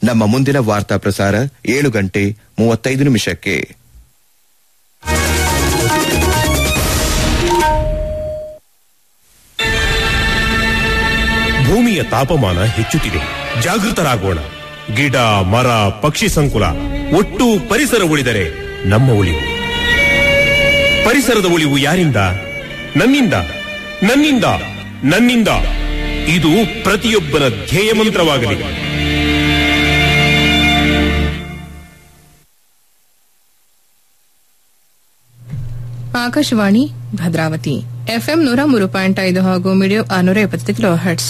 ನಮ್ಮ ಮುಂದಿನ ವಾರ್ತಾ ಪ್ರಸಾರ ಏಳು ಗಂಟೆ ಮೂವತ್ತೈದು ನಿಮಿಷಕ್ಕೆ ಭೂಮಿಯ ತಾಪಮಾನ ಹೆಚ್ಚುತ್ತಿದೆ ಜಾಗೃತರಾಗೋಣ ಗಿಡ ಮರ ಪಕ್ಷಿ ಸಂಕುಲ ಒಟ್ಟು ಪರಿಸರ ಉಳಿದರೆ ನಮ್ಮ ಉಳಿವು ಪರಿಸರದ ಉಳಿವು ಯಾರಿಂದ ನನ್ನಿಂದ ನನ್ನಿಂದ ನನ್ನಿಂದ ಇದು ಪ್ರತಿಯೊಬ್ಬನ ಧ್ಯೇಯ ಮಂತ್ರವಾಗಲಿ ಆಕಾಶವಾಣಿ ಭದ್ರಾವತಿ ಎಫ್ಎಂ ನೂರ ಮೂರು ಪಾಯಿಂಟ್ ಐದು ಹಾಗೂ ಮೀಡಿಯೋ ಆರುನೂರ ಎಪ್ಪತ್ತು ಕಿಲೋ ಹರ್ಟ್ಸ್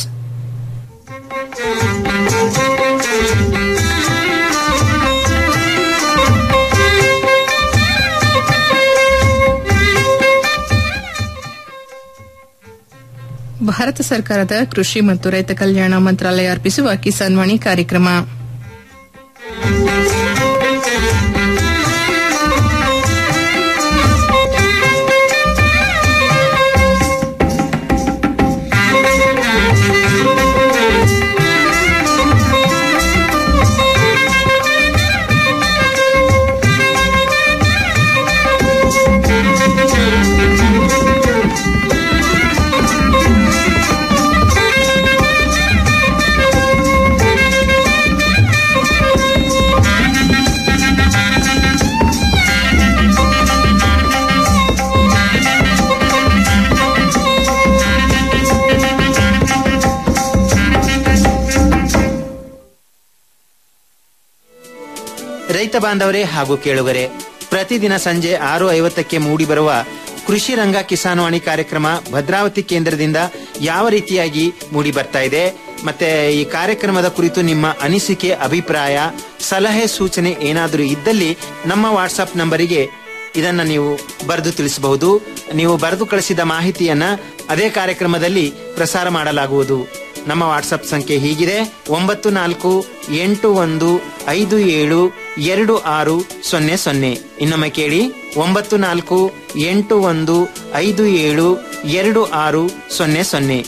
ಭಾರತ ಸರ್ಕಾರದ ಕೃಷಿ ಮತ್ತು ರೈತ ಕಲ್ಯಾಣ ಮಂತ್ರಾಲಯ ಅರ್ಪಿಸುವ ಕಿಸಾನ್ ವಾಣಿ ಕಾರ್ಯಕ್ರಮ ರೈತ ಬಾಂಧವರೇ ಹಾಗೂ ಕೇಳುಗರೆ ಪ್ರತಿದಿನ ಸಂಜೆ ಆರು ಐವತ್ತಕ್ಕೆ ಮೂಡಿಬರುವ ಕೃಷಿ ರಂಗ ಕಿಸಾನ್ವಾಣಿ ಕಾರ್ಯಕ್ರಮ ಭದ್ರಾವತಿ ಕೇಂದ್ರದಿಂದ ಯಾವ ರೀತಿಯಾಗಿ ಮೂಡಿ ಬರ್ತಾ ಇದೆ ಮತ್ತೆ ಈ ಕಾರ್ಯಕ್ರಮದ ಕುರಿತು ನಿಮ್ಮ ಅನಿಸಿಕೆ ಅಭಿಪ್ರಾಯ ಸಲಹೆ ಸೂಚನೆ ಏನಾದರೂ ಇದ್ದಲ್ಲಿ ನಮ್ಮ ವಾಟ್ಸಪ್ ನಂಬರಿಗೆ ಇದನ್ನ ನೀವು ಬರೆದು ತಿಳಿಸಬಹುದು ನೀವು ಬರೆದು ಕಳಿಸಿದ ಮಾಹಿತಿಯನ್ನ ಅದೇ ಕಾರ್ಯಕ್ರಮದಲ್ಲಿ ಪ್ರಸಾರ ಮಾಡಲಾಗುವುದು ನಮ್ಮ ವಾಟ್ಸಪ್ ಸಂಖ್ಯೆ ಹೀಗಿದೆ ಒಂಬತ್ತು ನಾಲ್ಕು ಎಂಟು ಒಂದು ಐದು ಏಳು ಎರಡು ಆರು ಸೊನ್ನೆ ಸೊನ್ನೆ ಇನ್ನೊಮ್ಮೆ ಕೇಳಿ ಒಂಬತ್ತು ನಾಲ್ಕು ಎಂಟು ಒಂದು ಐದು ಏಳು ಎರಡು ಆರು ಸೊನ್ನೆ ಸೊನ್ನೆ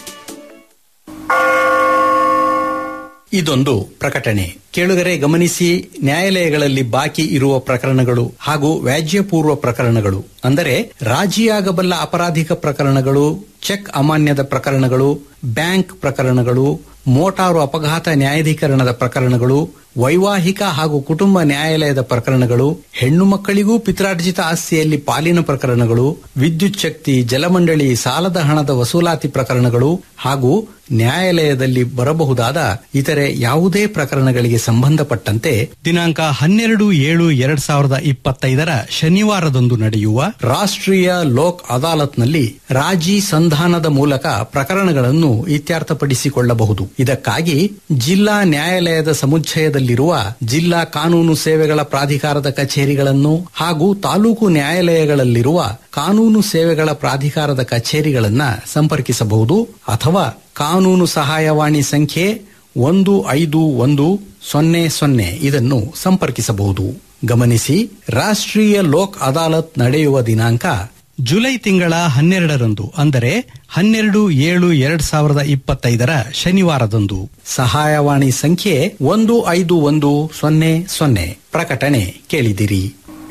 ಇದೊಂದು ಪ್ರಕಟಣೆ ಕೇಳುಗರೆ ಗಮನಿಸಿ ನ್ಯಾಯಾಲಯಗಳಲ್ಲಿ ಬಾಕಿ ಇರುವ ಪ್ರಕರಣಗಳು ಹಾಗೂ ವ್ಯಾಜ್ಯಪೂರ್ವ ಪ್ರಕರಣಗಳು ಅಂದರೆ ರಾಜಿಯಾಗಬಲ್ಲ ಅಪರಾಧಿಕ ಪ್ರಕರಣಗಳು ಚೆಕ್ ಅಮಾನ್ಯದ ಪ್ರಕರಣಗಳು ಬ್ಯಾಂಕ್ ಪ್ರಕರಣಗಳು ಮೋಟಾರು ಅಪಘಾತ ನ್ಯಾಯಾಧೀಕರಣದ ಪ್ರಕರಣಗಳು ವೈವಾಹಿಕ ಹಾಗೂ ಕುಟುಂಬ ನ್ಯಾಯಾಲಯದ ಪ್ರಕರಣಗಳು ಹೆಣ್ಣು ಮಕ್ಕಳಿಗೂ ಪಿತ್ರಾರ್ಜಿತ ಆಸ್ತಿಯಲ್ಲಿ ಪಾಲಿನ ಪ್ರಕರಣಗಳು ವಿದ್ಯುತ್ ಶಕ್ತಿ ಜಲಮಂಡಳಿ ಸಾಲದ ಹಣದ ವಸೂಲಾತಿ ಪ್ರಕರಣಗಳು ಹಾಗೂ ನ್ಯಾಯಾಲಯದಲ್ಲಿ ಬರಬಹುದಾದ ಇತರೆ ಯಾವುದೇ ಪ್ರಕರಣಗಳಿಗೆ ಸಂಬಂಧಪಟ್ಟಂತೆ ದಿನಾಂಕ ಹನ್ನೆರಡು ಏಳು ಎರಡ್ ಸಾವಿರದ ಇಪ್ಪತ್ತೈದರ ಶನಿವಾರದಂದು ನಡೆಯುವ ರಾಷ್ಟ್ರೀಯ ಲೋಕ್ ಅದಾಲತ್ನಲ್ಲಿ ರಾಜಿ ಸಂಧಾನದ ಮೂಲಕ ಪ್ರಕರಣಗಳನ್ನು ಇತ್ಯರ್ಥಪಡಿಸಿಕೊಳ್ಳಬಹುದು ಇದಕ್ಕಾಗಿ ಜಿಲ್ಲಾ ನ್ಯಾಯಾಲಯದ ಸಮುಚ್ಚಯದಲ್ಲಿರುವ ಜಿಲ್ಲಾ ಕಾನೂನು ಸೇವೆಗಳ ಪ್ರಾಧಿಕಾರದ ಕಚೇರಿಗಳನ್ನು ಹಾಗೂ ತಾಲೂಕು ನ್ಯಾಯಾಲಯಗಳಲ್ಲಿರುವ ಕಾನೂನು ಸೇವೆಗಳ ಪ್ರಾಧಿಕಾರದ ಕಚೇರಿಗಳನ್ನ ಸಂಪರ್ಕಿಸಬಹುದು ಅಥವಾ ಕಾನೂನು ಸಹಾಯವಾಣಿ ಸಂಖ್ಯೆ ಒಂದು ಐದು ಒಂದು ಸೊನ್ನೆ ಸೊನ್ನೆ ಇದನ್ನು ಸಂಪರ್ಕಿಸಬಹುದು ಗಮನಿಸಿ ರಾಷ್ಟ್ರೀಯ ಲೋಕ್ ಅದಾಲತ್ ನಡೆಯುವ ದಿನಾಂಕ ಜುಲೈ ತಿಂಗಳ ಹನ್ನೆರಡರಂದು ಅಂದರೆ ಹನ್ನೆರಡು ಏಳು ಎರಡ್ ಸಾವಿರದ ಇಪ್ಪತ್ತೈದರ ಶನಿವಾರದಂದು ಸಹಾಯವಾಣಿ ಸಂಖ್ಯೆ ಒಂದು ಐದು ಒಂದು ಸೊನ್ನೆ ಸೊನ್ನೆ ಪ್ರಕಟಣೆ ಕೇಳಿದಿರಿ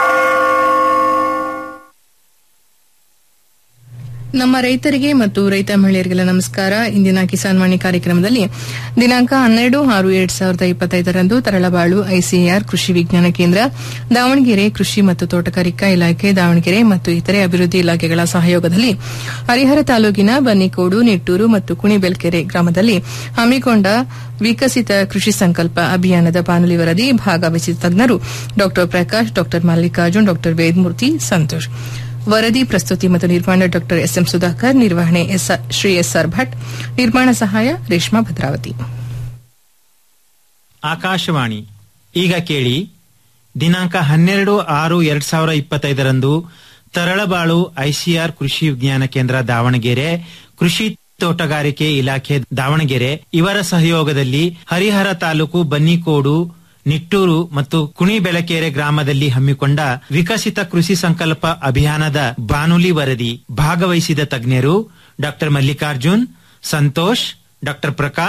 ನಮ್ಮ ರೈತರಿಗೆ ಮತ್ತು ರೈತ ಮಹಿಳೆಯರಿಗೆಲ್ಲ ನಮಸ್ಕಾರ ಇಂದಿನ ಕಿಸಾನ್ ವಾಣಿ ಕಾರ್ಯಕ್ರಮದಲ್ಲಿ ದಿನಾಂಕ ಹನ್ನೆರಡು ಆರು ಎರಡ್ ಸಾವಿರದ ಇಪ್ಪತ್ತೈದರಂದು ತರಳಬಾಳು ಐಸಿಎಆರ್ ಕೃಷಿ ವಿಜ್ಞಾನ ಕೇಂದ್ರ ದಾವಣಗೆರೆ ಕೃಷಿ ಮತ್ತು ತೋಟಗಾರಿಕಾ ಇಲಾಖೆ ದಾವಣಗೆರೆ ಮತ್ತು ಇತರೆ ಅಭಿವೃದ್ಧಿ ಇಲಾಖೆಗಳ ಸಹಯೋಗದಲ್ಲಿ ಹರಿಹರ ತಾಲೂಕಿನ ಬನ್ನಿಕೋಡು ನಿಟ್ಟೂರು ಮತ್ತು ಕುಣಿಬೆಲ್ಕೆರೆ ಗ್ರಾಮದಲ್ಲಿ ಹಮ್ಮಿಕೊಂಡ ವಿಕಸಿತ ಕೃಷಿ ಸಂಕಲ್ಪ ಅಭಿಯಾನದ ಬಾನುಲಿ ವರದಿ ಭಾಗವಹಿಸಿದ ತಜ್ಞರು ಡಾ ಪ್ರಕಾಶ್ ಡಾ ಮಲ್ಲಿಕಾರ್ಜುನ್ ಡಾ ವೇದಮೂರ್ತಿ ಸಂತೋಷ್ ವರದಿ ಪ್ರಸ್ತುತಿ ಮತ್ತು ನಿರ್ಮಾಣ ಡಾಕ್ಟರ್ ಎಸ್ಎಂ ಸುಧಾಕರ್ ನಿರ್ವಹಣೆ ಶ್ರೀ ಎಸ್ಆರ್ ಭಟ್ ನಿರ್ಮಾಣ ಸಹಾಯ ರೇಷ್ಮಾ ಭದ್ರಾವತಿ ಆಕಾಶವಾಣಿ ಈಗ ಕೇಳಿ ದಿನಾಂಕ ಹನ್ನೆರಡು ಆರು ಎರಡ್ ಸಾವಿರ ಇಪ್ಪತ್ತೈದರಂದು ತರಳಬಾಳು ಐಸಿಆರ್ ಕೃಷಿ ವಿಜ್ಞಾನ ಕೇಂದ್ರ ದಾವಣಗೆರೆ ಕೃಷಿ ತೋಟಗಾರಿಕೆ ಇಲಾಖೆ ದಾವಣಗೆರೆ ಇವರ ಸಹಯೋಗದಲ್ಲಿ ಹರಿಹರ ತಾಲೂಕು ಬನ್ನಿಕೋಡು ನಿಟ್ಟೂರು ಮತ್ತು ಕುಣಿಬೆಳಕೆರೆ ಗ್ರಾಮದಲ್ಲಿ ಹಮ್ಮಿಕೊಂಡ ವಿಕಸಿತ ಕೃಷಿ ಸಂಕಲ್ಪ ಅಭಿಯಾನದ ಬಾನುಲಿ ವರದಿ ಭಾಗವಹಿಸಿದ ತಜ್ಞರು ಡಾಕ್ಟರ್ ಮಲ್ಲಿಕಾರ್ಜುನ್ ಸಂತೋಷ್ ಡಾಕ್ಟರ್ ಪ್ರಕಾಶ್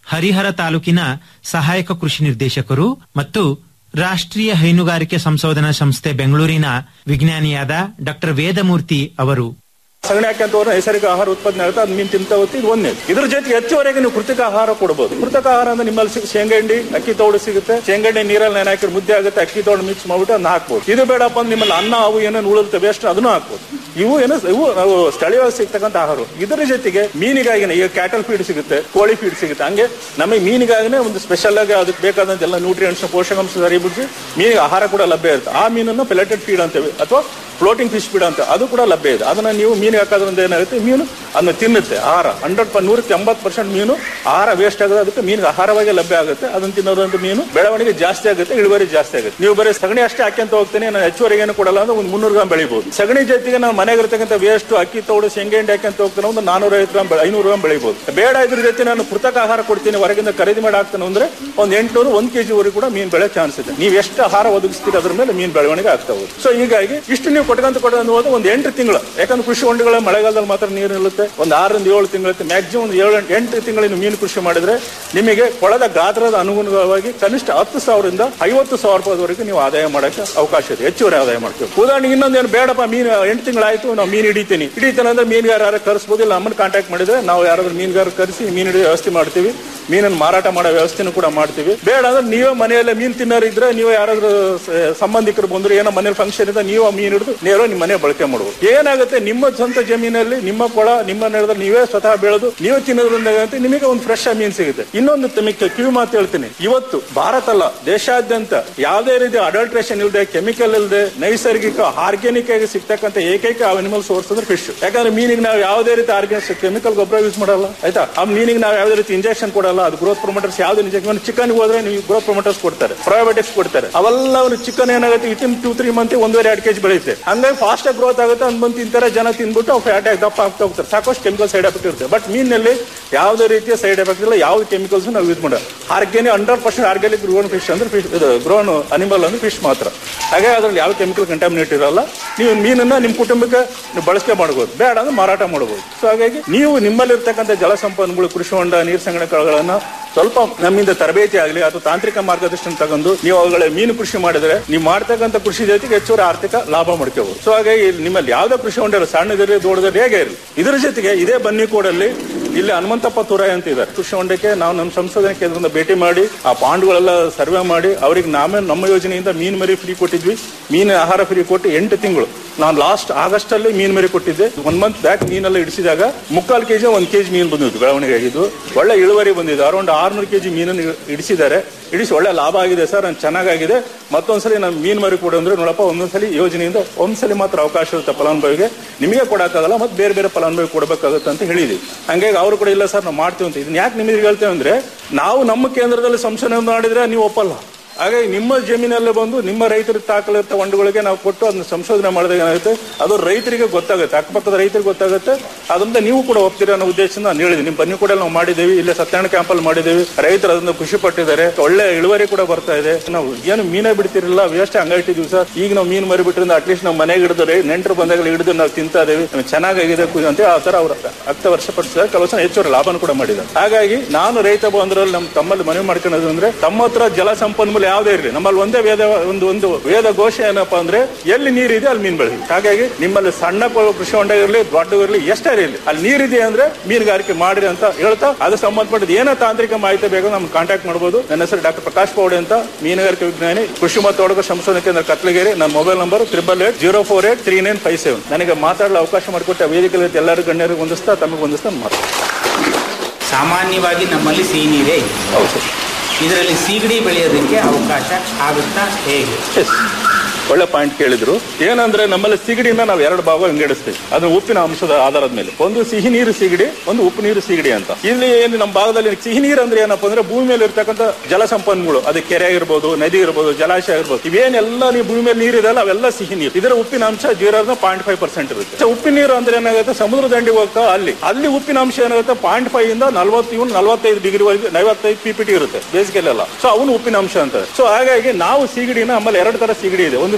ಹರಿಹರ ತಾಲೂಕಿನ ಸಹಾಯಕ ಕೃಷಿ ನಿರ್ದೇಶಕರು ಮತ್ತು ರಾಷ್ಟ್ರೀಯ ಹೈನುಗಾರಿಕೆ ಸಂಶೋಧನಾ ಸಂಸ್ಥೆ ಬೆಂಗಳೂರಿನ ವಿಜ್ಞಾನಿಯಾದ ಡಾಕ್ಟರ್ ವೇದಮೂರ್ತಿ ಅವರು ಸಗಣಿ ಹಾಕ್ಯಂತ ಹೋದ್ರೆ ನೈಸರ್ಗಿಕ ಆಹಾರ ಉತ್ಪಾದನೆ ಆಗುತ್ತೆ ಅದು ಮೀನು ತಿಂತ ಹೋಗ್ತಿ ಇದು ಒಂದೇ ಇದ್ರ ಜೊತೆಗೆ ಹೆಚ್ಚುವರೆಗೆ ನೀವು ಕೃತಕ ಆಹಾರ ಕೊಡಬಹುದು ಕೃತಕ ಆಹಾರ ಅಂದ್ರೆ ನಿಮ್ಮಲ್ಲಿ ಸಿ- ಶೇಂಗಾ ಹಿಂಡಿ ಅಕ್ಕಿ ತೌಡು ಸಿಗುತ್ತೆ ಶೇಂಗಾ ಹಿಂಡಿ ನೀರಲ್ಲಿ ನೆನೆ ಹಾಕಿದ್ರೆ ಮುದ್ದೆ ಆಗುತ್ತೆ ಅಕ್ಕಿ ತೌಡು ಮಿಕ್ಸ್ ಮಾಡ್ಬಿಟ್ಟು ಅದನ್ನ ಹಾಕ್ಬೋದು ಇದು ಬೇಡಪ್ಪ ಅಂದ್ರೆ ನಿಮ್ಮಲ್ಲಿ ಅನ್ನ ಅವು ಏನೇನು ಉಳಿರುತ್ತೆ ವೇಸ್ಟ್ ಅದನ್ನು ಹಾಕ್ಬೋದು ಇವು ಏನು ಇವು ನಾವು ಸ್ಥಳೀಯವಾಗಿ ಸಿಗ್ತಕ್ಕಂಥ ಆಹಾರ ಇದರ ಜೊತೆಗೆ ಮೀನಿಗಾಗಿನೇ ಈಗ ಕ್ಯಾಟಲ್ ಫೀಡ್ ಸಿಗುತ್ತೆ ಕೋಳಿ ಫೀಡ್ ಸಿಗುತ್ತೆ ಹಂಗೆ ನಮಗೆ ಮೀನಿಗಾಗಿನೇ ಒಂದು ಸ್ಪೆಷಲ್ ಆಗಿ ಅದಕ್ಕೆ ಬೇಕಾದಂತ ಎಲ್ಲ ನ್ಯೂಟ್ರಿಯೆಂಟ್ಸ್ ಪೋಷಕಾಂಶ ಸರಿಬಿಟ್ಟು ಮೀನಿಗೆ ಆಹಾರ ಕೂಡ ಲಭ್ಯ ಇರುತ್ತೆ ಆ ಮೀನನ್ನು ಪೆಲೆಟೆಡ್ ಫೀಡ್ ಅಂತೇವೆ ಅಥವಾ ಫ್ಲೋಟಿಂಗ್ ಫಿಶ್ ಫೀಡ್ ಅಂತ ಅದು ಕೂಡ ಲಭ್ಯ ಇದೆ ಅದನ್ನ ನೀವು ಮೀನಿಗೆ ಹಾಕೋದ್ರಿಂದ ಏನಾಗುತ್ತೆ ಮೀನು ಅದನ್ನ ತಿನ್ನುತ್ತೆ ಆಹಾರ ಹಂಡ್ರೆಡ್ ನೂರಕ್ಕೆ ಎಂಬತ್ತು ಪರ್ಸೆಂಟ್ ಮೀನು ಆಹಾರ ವೇಸ್ಟ್ ಆಗೋದು ಅದಕ್ಕೆ ಮೀನಿಗೆ ಆಹಾರವಾಗಿ ಲಭ್ಯ ಆಗುತ್ತೆ ಅದನ್ನ ತಿನ್ನೋದ್ರಿಂದ ಮೀನು ಬೆಳವಣಿಗೆ ಜಾಸ್ತಿ ಆಗುತ್ತೆ ಇಳುವರಿ ಜಾಸ್ತಿ ಆಗುತ್ತೆ ನೀವು ಬರೀ ಸಗಣಿ ಅಷ್ಟೇ ಹಾಕ್ಯಂತ ಹೋಗ್ತೇನೆ ನಾನು ಹೆಚ್ಚುವರೆಗೆ ಏನು ಕೊಡಲ್ಲ ಅಂದ್ರೆ ಒಂದು ಮುನ್ನೂರು ಗ್ರಾಮ್ ಬೆಳಿಬಹುದು ಸಗಣಿ ಜೊತೆಗೆ ನಾವು ಮನೆಗೆ ಇರ್ತಕ್ಕಂಥ ವೇಸ್ಟ್ ಅಕ್ಕಿ ತೌಡು ಶೇಂಗಾ ಹಿಂಡಿ ಹಾಕ್ಯಂತ ಹೋಗ್ತಾನೆ ಒಂದು ನಾನೂರ ಐವತ್ತು ಗ್ರಾಮ್ ಬೆಳೆ- ಐನೂರು ಗ್ರಾಮ್ ಬೆಳಿಬಹುದು ಬೇಡ ಇದ್ರ ಜೊತೆ ನಾನು ಕೃತಕ ಆಹಾರ ಕೊಡ್ತೀನಿ ಹೊರಗಿಂದ ಖರೀದಿ ಮಾಡಿ ಹಾಕ್ತಾನೆ ಅಂದ್ರೆ ಒಂದು ಎಂಟುನೂರು ಒಂದು ಕೆಜಿ ವರೆಗೂ ಕೂಡ ಮೀನು ಬೆಳೆ ಚಾನ್ಸ್ ಇದೆ ನೀವು ಎಷ್ಟು ಆಹಾರ ಒದಗಿಸ್ತೀರಿ ಅದ್ರ ಮೇಲೆ ಮೀನು ಬೆಳವಣಿಗೆ ಆಗ್ತಾ ಹೋಗುತ್ತೆ ಸೊ ಹೀಗಾಗಿ ಇಷ್ಟು ನೀವು ಕೊಟ್ಕೊಂತ ಕೊಟ್ಕೊಂತ ಹೋದ್ರೆ ಒಂದು ಎಂಟು ತಿಂಗಳು ಯಾಕಂದ್ರೆ ಕೃಷಿ ಹೊಂಡಗಳ ಮಳೆಗಾಲದಲ್ಲಿ ಮಾತ್ರ ನೀರು ನಿಲ್ಲುತ್ತೆ ಒಂದು ಆರರಿಂದ ಏಳು ತಿಂಗಳು ಮ್ಯಾಕ್ಸಿಮಮ್ ಒಂದು ಏಳು ಎಂಟು ತಿಂಗಳು ನೀವು ಮೀನು ಕೃಷಿ ಮಾಡಿದ್ರೆ ನಿಮಗೆ ಕೊಳದ ಗಾತ್ರದ ಅನುಗುಣವಾಗಿ ಕನಿಷ್ಠ ಹತ್ತು ಸಾವಿರದಿಂದ ಐವತ್ತು ಸಾವಿರ ರೂಪಾಯಿವರೆಗೂ ನೀವು ಆದಾಯ ಮಾಡಕ್ಕೆ ಅವಕಾಶ ಇದೆ ಹೆಚ್ಚುವರಿ ಆದಾಯ ಮಾಡ್ತೀವಿ ಉದಾಹರಣೆಗೆ ಇನ್ನೊಂದೇನು ಬೇಡಪ್ಪ ಮೀನು ಎಂಟು ತಿಂಗಳಾಯ್ತು ನಾವು ಮೀನು ಹಿಡಿತೀನಿ ಹಿಡಿತೀನಿ ಅಂದ್ರೆ ಮೀನುಗಾರ ಯಾರು ಕರೆಸ್ಬೋದು ಇಲ್ಲ ನಮ್ಮನ್ನು ಕಾಂಟ್ಯಾಕ್ಟ್ ಮಾಡಿದ್ರೆ ನಾವು ಯಾರಾದ್ರೂ ಮೀನುಗಾರ ಕರೆಸಿ ಮೀನು ಹಿಡಿಯೋ ವ್ಯವಸ್ಥೆ ಮಾಡ್ತೀವಿ ಮೀನನ್ನು ಮಾರಾಟ ಮಾಡೋ ವ್ಯವಸ್ಥೆನೂ ಕೂಡ ಮಾಡ್ತೀವಿ ಬೇಡ ಅಂದ್ರೆ ನೀವೇ ಮನೆಯಲ್ಲೇ ಮೀನು ತಿನ್ನೋರು ಇದ್ರೆ ನೀವು ಯಾರಾದ್ರೂ ಸ- ಸಂಬಂಧಿಕರು ಬಂದ್ರು ಏನೋ ಮನೇಲಿ ಫಂಕ್ಷನ್ ಇದೆ ನೀವು ಆ ಮೀನು ಹಿಡಿದು ನೇರ ನಿಮ್ಮ ಮನೆ ಬಳಕೆ ಮಾಡಬಹುದು ಏನಾಗುತ್ತೆ ನಿಮ್ಮ ಸ್ವಂತ ಜಮೀನಲ್ಲಿ ನಿಮ್ಮ ಕೊಳ ನಿಮ್ಮ ನೆಲದಲ್ಲಿ ನೀವೇ ಸ್ವತಃ ಬೆಳೆದು ನೀವೇ ತಿನ್ನೋದ್ರಿಂದ ಏನಾಗುತ್ತೆ ನಿಮಗೆ ಒಂದು ಫ್ರೆಶ್ ಮೀನು ಸಿಗುತ್ತೆ ಇನ್ನೊಂದು ತಮಗೆ ಕಿವಿ ಮಾತು ಹೇಳ್ತೀನಿ ಇವತ್ತು ಭಾರತ ಅಲ್ಲ ದೇಶಾದ್ಯಂತ ಯಾವುದೇ ರೀತಿ ಅಡಲ್ಟ್ರೇಷನ್ ಇಲ್ಲದೆ ಕೆಮಿಕಲ್ ಇಲ್ಲದೆ ನೈಸರ್ಗಿಕ ಆರ್ಗ್ಯಾನಿಕ್ ಆಗಿ ಸಿಗ್ತಕ್ಕಂಥ ಏಕೈಕ ಅನಿಮಲ್ ಸೋರ್ಸ್ ಅಂದ್ರೆ ಫಿಶ್ ಯಾಕಂದ್ರೆ ಮೀನಿಗೆ ನಾವು ಯಾವುದೇ ರೀತಿ ಆರ್ಗ್ಯಾನಿಕ್ ಕೆಮಿಕಲ್ ಗೊಬ್ಬರ ಯೂಸ್ ಮಾಡಲ್ಲ ಆಯ್ತಾ ಆ ಮೀನಿಗೆ ನಾವು ಯಾವುದೇ ರೀತಿ ಇಂಜೆಕ್ಷನ್ ಕೊಡಲ್ಲ ಅದು ಗ್ರೋತ್ ಪ್ರೊಮೋಟರ್ಸ್ ಯಾವ್ದು ಇಂಜೆಕ್ಷನ್ ಚಿಕನ್ ಹೋದ್ರೆ ನೀವು ಗ್ರೋತ್ ಪ್ರೊಮೋಟರ್ಸ್ ಕೊಡ್ತಾರೆ ಪ್ರೊಬಯೋಟಿಕ್ಸ್ ಕೊಡ್ತಾರೆ ಅವೆಲ್ಲ ಅವ್ರು ಚಿಕನ್ ಏನಾಗುತ್ತೆ ವಿತಿನ್ ಟೂ ತ್ರೀ ಮಂತ್ ಒಂದೂವರೆ ಎರಡು ಕೆಜಿ ಬೆಳೆಯುತ್ತೆ ಹಂಗಾಗಿ ಫಾಸ್ಟ್ ಆಗಿ ಗ್ರೋತ್ ಆಗುತ್ತೆ ಅಂದ್ ಬಂದು ತಿಂತಾರೆ ಜನ ತಿನ್ಬಿಟ್ಟು ಅವ್ರು ಫ್ಯಾಟ್ ಆಗಿ ದಪ್ಪ ಆಗ್ತಾ ಹೋಗ್ತಾರೆ ಸಾಕಷ್ಟು ಕೆಮಿಕಲ್ ಸೈಡ್ ಎಫೆಕ್ಟ್ ಇರುತ್ತೆ ಬಟ್ ಮೀನಿನಲ್ಲಿ ಯಾವುದೇ ರೀತಿಯ ಸೈಡ್ ಎಫೆಕ್ಟ್ ಇಲ್ಲ ಯಾವ ಕೆಮಿಕಲ್ಸ್ ನಾವು ಯೂಸ್ ಮಾಡೋ organic hundred percent organic grown fish ಅಂದ್ರೆ ಫಿಶ್ ಇದು ಗ್ರೋನ್ ಅನಿಮಲ್ ಅಂದ್ರೆ ಫಿಶ್ ಮಾತ್ರ ಹಾಗೆ ಅದ್ರಲ್ಲಿ ಯಾವ ಕೆಮಿಕಲ್ ಕಂಟಾಮಿನೇಟ್ ಇರಲ್ಲ ನೀವು ಮೀನನ್ನ ನಿಮ್ಮ ಕುಟುಂಬಕ್ಕೆ ನೀವು ಬಳಕೆ ಮಾಡಬಹುದು ಬೇಡ ಅಂದ್ರೆ ಮಾರಾಟ ಮಾಡಬಹುದು ಸೊ ಹಾಗಾಗಿ ನೀವು ನಿಮ್ಮಲ್ಲಿರ್ತಕ್ಕಂಥ ಜಲ ಸಂಪನ್ಮೂಲ ಕೃಷಿ ಹೊಂಡ ನೀರು ಸಂಗ್ರಹಣೆ ಕಳಗಳನ್ನ ಸ್ವಲ್ಪ ನಮ್ಮಿಂದ ತರಬೇತಿ ಆಗಲಿ ಅಥವಾ ತಾಂತ್ರಿಕ ಮಾರ್ಗದರ್ಶನ ತಗೊಂಡು ನೀವು ಅವುಗಳ ಮೀನು ಕೃಷಿ ಮಾಡಿದ್ರೆ ನೀವು ಮಾಡ್ತಕ್ಕಂಥ ಕೃಷಿ ಜೊತೆಗೆ ಹೆಚ್ಚುವರಿ ಆರ್ಥಿಕ ಲಾಭ ಮಾಡ್ಕೋಬಹುದು ಸೊ ಹಾಗಾಗಿ ನಿಮ್ಮಲ್ಲಿ ಯಾವ್ದೇ ಕೃಷಿ ಹೊಂಡ ಇರಲಿ ಸಣ್ಣದಿರಲಿ ದೊಡ್ಡದಿರಲಿ ಹೇಗೆ ಇರಲಿ ಇದರ ಜೊತೆಗೆ ಇದೇ ಬನ್ನಿಕೋಡಲ್ಲಿ ಇಲ್ಲಿ ಹನುಮಂತಪ್ಪ ತುರಾಯ್ ಅಂತ ಇದ್ದಾರೆ ಕೃಷಿ ಹೊಂಡಕ್ಕೆ ನಾವು ನಮ್ಮ ಸಂಶೋಧನಾ ಕೇಂದ್ರದಿಂದ ಭೇಟಿ ಮಾಡಿ ಆ ಪಾಂಡ್ಗಳೆಲ್ಲ ಸರ್ವೆ ಮಾಡಿ ಅವ್ರಿಗೆ ನಾವೇ ನಮ್ಮ ಯೋಜನೆಯಿಂದ ಮೀನು ಮರಿ ಫ್ರೀ ಕೊಟ್ಟಿದ್ವಿ ಮೀನು ಆಹಾರ ಫ್ರೀ ಕೊಟ್ಟು ಎಂಟು ತಿಂಗಳು ನಾನು ಲಾಸ್ಟ್ ಆಗಸ್ಟ್ ಅಲ್ಲಿ ಮೀನು ಮರಿ ಕೊಟ್ಟಿದ್ದೆ ಒನ್ ಮಂತ್ ಬ್ಯಾಕ್ ಮೀನೆಲ್ಲ ಇಡಿಸಿದಾಗ ಮುಕ್ಕಾಲು ಕೆಜಿ ಒಂದ್ ಕೆಜಿ ಮೀನು ಬಂದಿದ್ದು ಬೆಳವಣಿಗೆ ಆಗಿದ್ದು ಒಳ್ಳೆ ಇಳುವರಿ ಬಂದಿದೆ ಅರೌಂಡ್ ಆರ್ನೂರು ಕೆಜಿ ಮೀನನ್ನು ಇ- ಇಡಿಸಿದ್ದಾರೆ ಇಡಿಸಿ ಒಳ್ಳೆ ಲಾಭ ಆಗಿದೆ ಸರ್ ನಾನು ಚೆನ್ನಾಗಾಗಿದೆ ಮತ್ತೊಂದ್ಸಲಿ ನಾನು ಮೀನು ಮರಿ ಕೊಡು ಅಂದ್ರೆ ನೋಡಪ್ಪ ಒಂದೊಂದ್ಸಲಿ ಯೋಜನೆಯಿಂದ ಒಂದ್ಸಲಿ ಮಾತ್ರ ಅವಕಾಶ ಇರುತ್ತೆ ಫಲಾನುಭವಿಗೆ ನಿಮಗೆ ಕೊಡಕ್ಕಾಗಲ್ಲ ಮತ್ತೆ ಬೇರೆ ಬೇರೆ ಫಲಾನುಭವಿ ಕೊಡಬೇಕಾಗುತ್ತೆ ಅಂತ ಹೇಳಿದ್ವಿ ಹಂಗಾಗಿ ಅವರು ಕೂಡ ಇಲ್ಲ ಸರ್ ನಾವು ಮಾಡ್ತೀವಿ ಅಂತ ಇದನ್ನ ಯಾಕೆ ನಿಮಗೆ ಹೇಳ್ತೇವೆ ಅಂದ್ರೆ ನಾವು ನಮ್ಮ ಕೇಂದ್ರದಲ್ಲಿ ಸಂಶೋಧನೆ ಮಾಡಿದ್ರೆ ನೀವು ಒಪ್ಪಲ್ಲ ಹಾಗಾಗಿ ನಿಮ್ಮ ಜಮೀನಲ್ಲೇ ಬಂದು ನಿಮ್ಮ ರೈತರಿಗೆ ತಾಕಲಿರ್ತ ಹೊಂಡಗಳಿಗೆ ನಾವು ಕೊಟ್ಟು ಅದನ್ನ ಸಂಶೋಧನೆ ಮಾಡಿದಾಗ ಏನಾಗುತ್ತೆ ಅದು ರೈತರಿಗೆ ಗೊತ್ತಾಗುತ್ತೆ ಅಕ್ಕಪಕ್ಕದ ರೈತರಿಗೆ ಗೊತ್ತಾಗುತ್ತೆ ಅದರಿಂದ ನೀವು ಕೂಡ ಒಪ್ತೀರಾ ಅನ್ನೋ ಉದ್ದೇಶದಿಂದ ನಾನು ಹೇಳಿದ್ದೀನಿ ನಿಮ್ಮ ಬನ್ನಿ ಕೂಡ ನಾವು ಮಾಡಿದ್ದೇವೆ ಇಲ್ಲೇ ಸತ್ಯನಾರಾಯಣ ಕ್ಯಾಂಪಲ್ಲಿ ಮಾಡಿದ್ದೇವೆ ರೈತರು ಅದನ್ನ ಖುಷಿ ಪಟ್ಟಿದ್ದಾರೆ ಒಳ್ಳೆ ಇಳುವರಿ ಕೂಡ ಬರ್ತಾ ಇದೆ ನಾವು ಏನು ಮೀನೇ ಬಿಡ್ತಿರಲಿಲ್ಲ ವೇಸ್ಟ್ ಹಂಗಾಯ್ತಿದ್ವಿ ಸರ್ ಈಗ ನಾವು ಮೀನು ಮರಿ ಬಿಟ್ರಿಂದ ಅಟ್ಲೀಸ್ಟ್ ನಾವು ಮನೆಗೆ ಹಿಡಿದ್ರೆ ನೆಂಟರು ಬಂದಾಗ ಹಿಡಿದು ನಾವು ತಿಂತಾ ಇದ್ದೇವೆ ನಮ್ಗೆ ಚೆನ್ನಾಗಾಗಿದೆ ಕು- ಅಂತ ಆ ತರ ಅವರು ಅರ್ಥ ವರ್ಷಪಡಿಸಿದಾಗ ಕೆಲವು ಸಲ ಹೆಚ್ಚುವರಿ ಲಾಭನ ಕೂಡ ಮಾಡಿದ್ದಾರೆ ಹಾಗಾಗಿ ನಾನು ರೈತ ಬಂದ್ರಲ್ಲಿ ನಮ್ಮ ತಮ್ಮಲ್ಲಿ ಮನವಿ ಮಾಡ್ಕೊಳ್ಳೋದು ಅಂದ್ರೆ ತಮ್ಮ ಹತ್ರ ಜಲ ಸಂಪನ್ಮೂಲ ಯಾವುದೇ ಇರಲಿ ನಮ್ಮಲ್ಲಿ ಒಂದೇ ವೇದ ಒಂದು ಒಂದು ವೇದ ಘೋಷ ಏನಪ್ಪಾ ಅಂದ್ರೆ ಎಲ್ಲಿ ನೀರಿದೆ ಅಲ್ಲಿ ಮೀನು ಬೆಳೆದಿ ಹಾಗಾಗಿ ನಿಮ್ಮಲ್ಲಿ ಸಣ್ಣ ಕ- ಕೃಷಿ ಹೊಂಡ ಇರಲಿ ದೊಡ್ಡ ಇರಲಿ ಎಷ್ಟೇ ಇರಲಿ ಅಲ್ಲಿ ನೀರಿದೆ ಅಂದ್ರೆ ಮೀನುಗಾರಿಕೆ ಮಾಡಿರಿ ಅಂತ ಹೇಳ್ತಾ ಅದು ಸಂಬಂಧಪಟ್ಟಿದ ಏನೋ ತಾಂತ್ರಿಕ ಮಾಹಿತಿ ಬೇಕು ನಮ್ಗೆ ಕಾಂಟ್ಯಾಕ್ಟ್ ಮಾಡಬಹುದು ನನ್ನ ಹೆಸರು ಡಾಕ್ಟರ್ ಪ್ರಕಾಶ್ ಪೌಡೆ ಅಂತ ಮೀನುಗಾರಿಕೆ ವಿಜ್ಞಾನಿ ಕೃಷಿ ಮತ್ತು ತೊಡಗು ಸಂಶೋಧನಾ ಕೇಂದ್ರ ಕತ್ಲಗೇರಿ ನನ್ನ mobile number triple eight zero four eight three nine five seven ನನಗೆ ಮಾತಾಡಲು ಅವಕಾಶ ಮಾಡಿಕೊಟ್ಟ ವೇದಿಕೆ ಎಲ್ಲರಿಗೂ ಗಣ್ಯರಿಗೆ ಹೊಂದಿಸ್ತಾ ತಮಗೆ ಹೊಂದಿಸ್ತಾ ಮಾತಾಡ್ತೀನಿ ಸಾಮಾನ್ಯವಾಗಿ ನಮ್ಮಲ್ಲಿ ಸಿಹಿ ನೀರೇ ಇದೆ ಹೌದು ಸರ್ ಇದರಲ್ಲಿ ಸೀಗಡಿ ಬೆಳೆಯೋದಕ್ಕೆ ಅವಕಾಶ ಆಗುತ್ತಾ ಹೇಗೆ ಎಸ್ ಒಳ್ಳೆ ಪಾಯಿಂಟ್ ಕೇಳಿದ್ರು ಏನಂದ್ರೆ ನಮ್ಮಲ್ಲಿ ಸಿಗಡಿನ ನಾವು ಎರಡು ಭಾಗ ವಿಂಗಡಿಸ್ತೀವಿ ಅದು ಉಪ್ಪಿನ ಅಂಶದ ಆಧಾರದ ಮೇಲೆ ಒಂದು ಸಿಹಿ ನೀರು ಸಿಗಡಿ ಒಂದು ಉಪ್ಪು ನೀರು ಸಿಗಡಿ ಅಂತ ಇಲ್ಲಿ ಏನು ನಮ್ಮ ಭಾಗದಲ್ಲಿ ಸಿಹಿ ನೀರು ಅಂದ್ರೆ ಏನಪ್ಪಾ ಅಂದ್ರೆ ಭೂಮಿ ಮೇಲೆ ಇರ್ತಕ್ಕಂಥ ಜಲ ಸಂಪನ್ಮೂಲ ಅದು ಕೆರೆ ಆಗಿರ್ಬೋದು ನದಿ ಇರ್ಬೋದು ಜಲಾಶಯ ಆಗಿರ್ಬೋದು ಇವೇನೆಲ್ಲ ನೀವು ಭೂಮಿ ಮೇಲೆ ನೀರು ಇದೆಲ್ಲ ಅವೆಲ್ಲ ಸಿಹಿ ನೀರು ಇದರ ಉಪ್ಪಿನ ಅಂಶ ಜೀರೋ ಪಾಯಿಂಟ್ ಫೈವ್ ಪರ್ಸೆಂಟ್ ಇರುತ್ತೆ ಸೊ ಉಪ್ಪಿನ ನೀರು ಅಂದ್ರೆ ಏನಾಗುತ್ತೆ ಸಮುದ್ರ ದಂಡಿಗೆ ಹೋಗ್ತಾ ಅಲ್ಲಿ ಅಲ್ಲಿ ಉಪ್ಪಿನ ಅಂಶ ಏನಾಗುತ್ತೆ ಪಾಯಿಂಟ್ ಫೈವ್ ಇಂದ ನಲವತ್ತು ಇವನು ನಲವತ್ತೈದು ಡಿಗ್ರಿ ವರೆಗೆ ನಲವತ್ತೈದು ಪಿ ಪಿ ಟಿ ಇರುತ್ತೆ ಬೇಸಿಗೆಲೆಲ್ಲ ಸೊ ಅವನು ಉಪ್ಪಿನ ಅಂಶ ಅಂತ ಸೊ ಹಾಗಾಗಿ ನಾವು ಸಿಗಡಿನ ನಮ್ಮಲ್ಲಿ ಎರಡು ತರ ಸಿಗಡಿ ಇದೆ ಒಂದು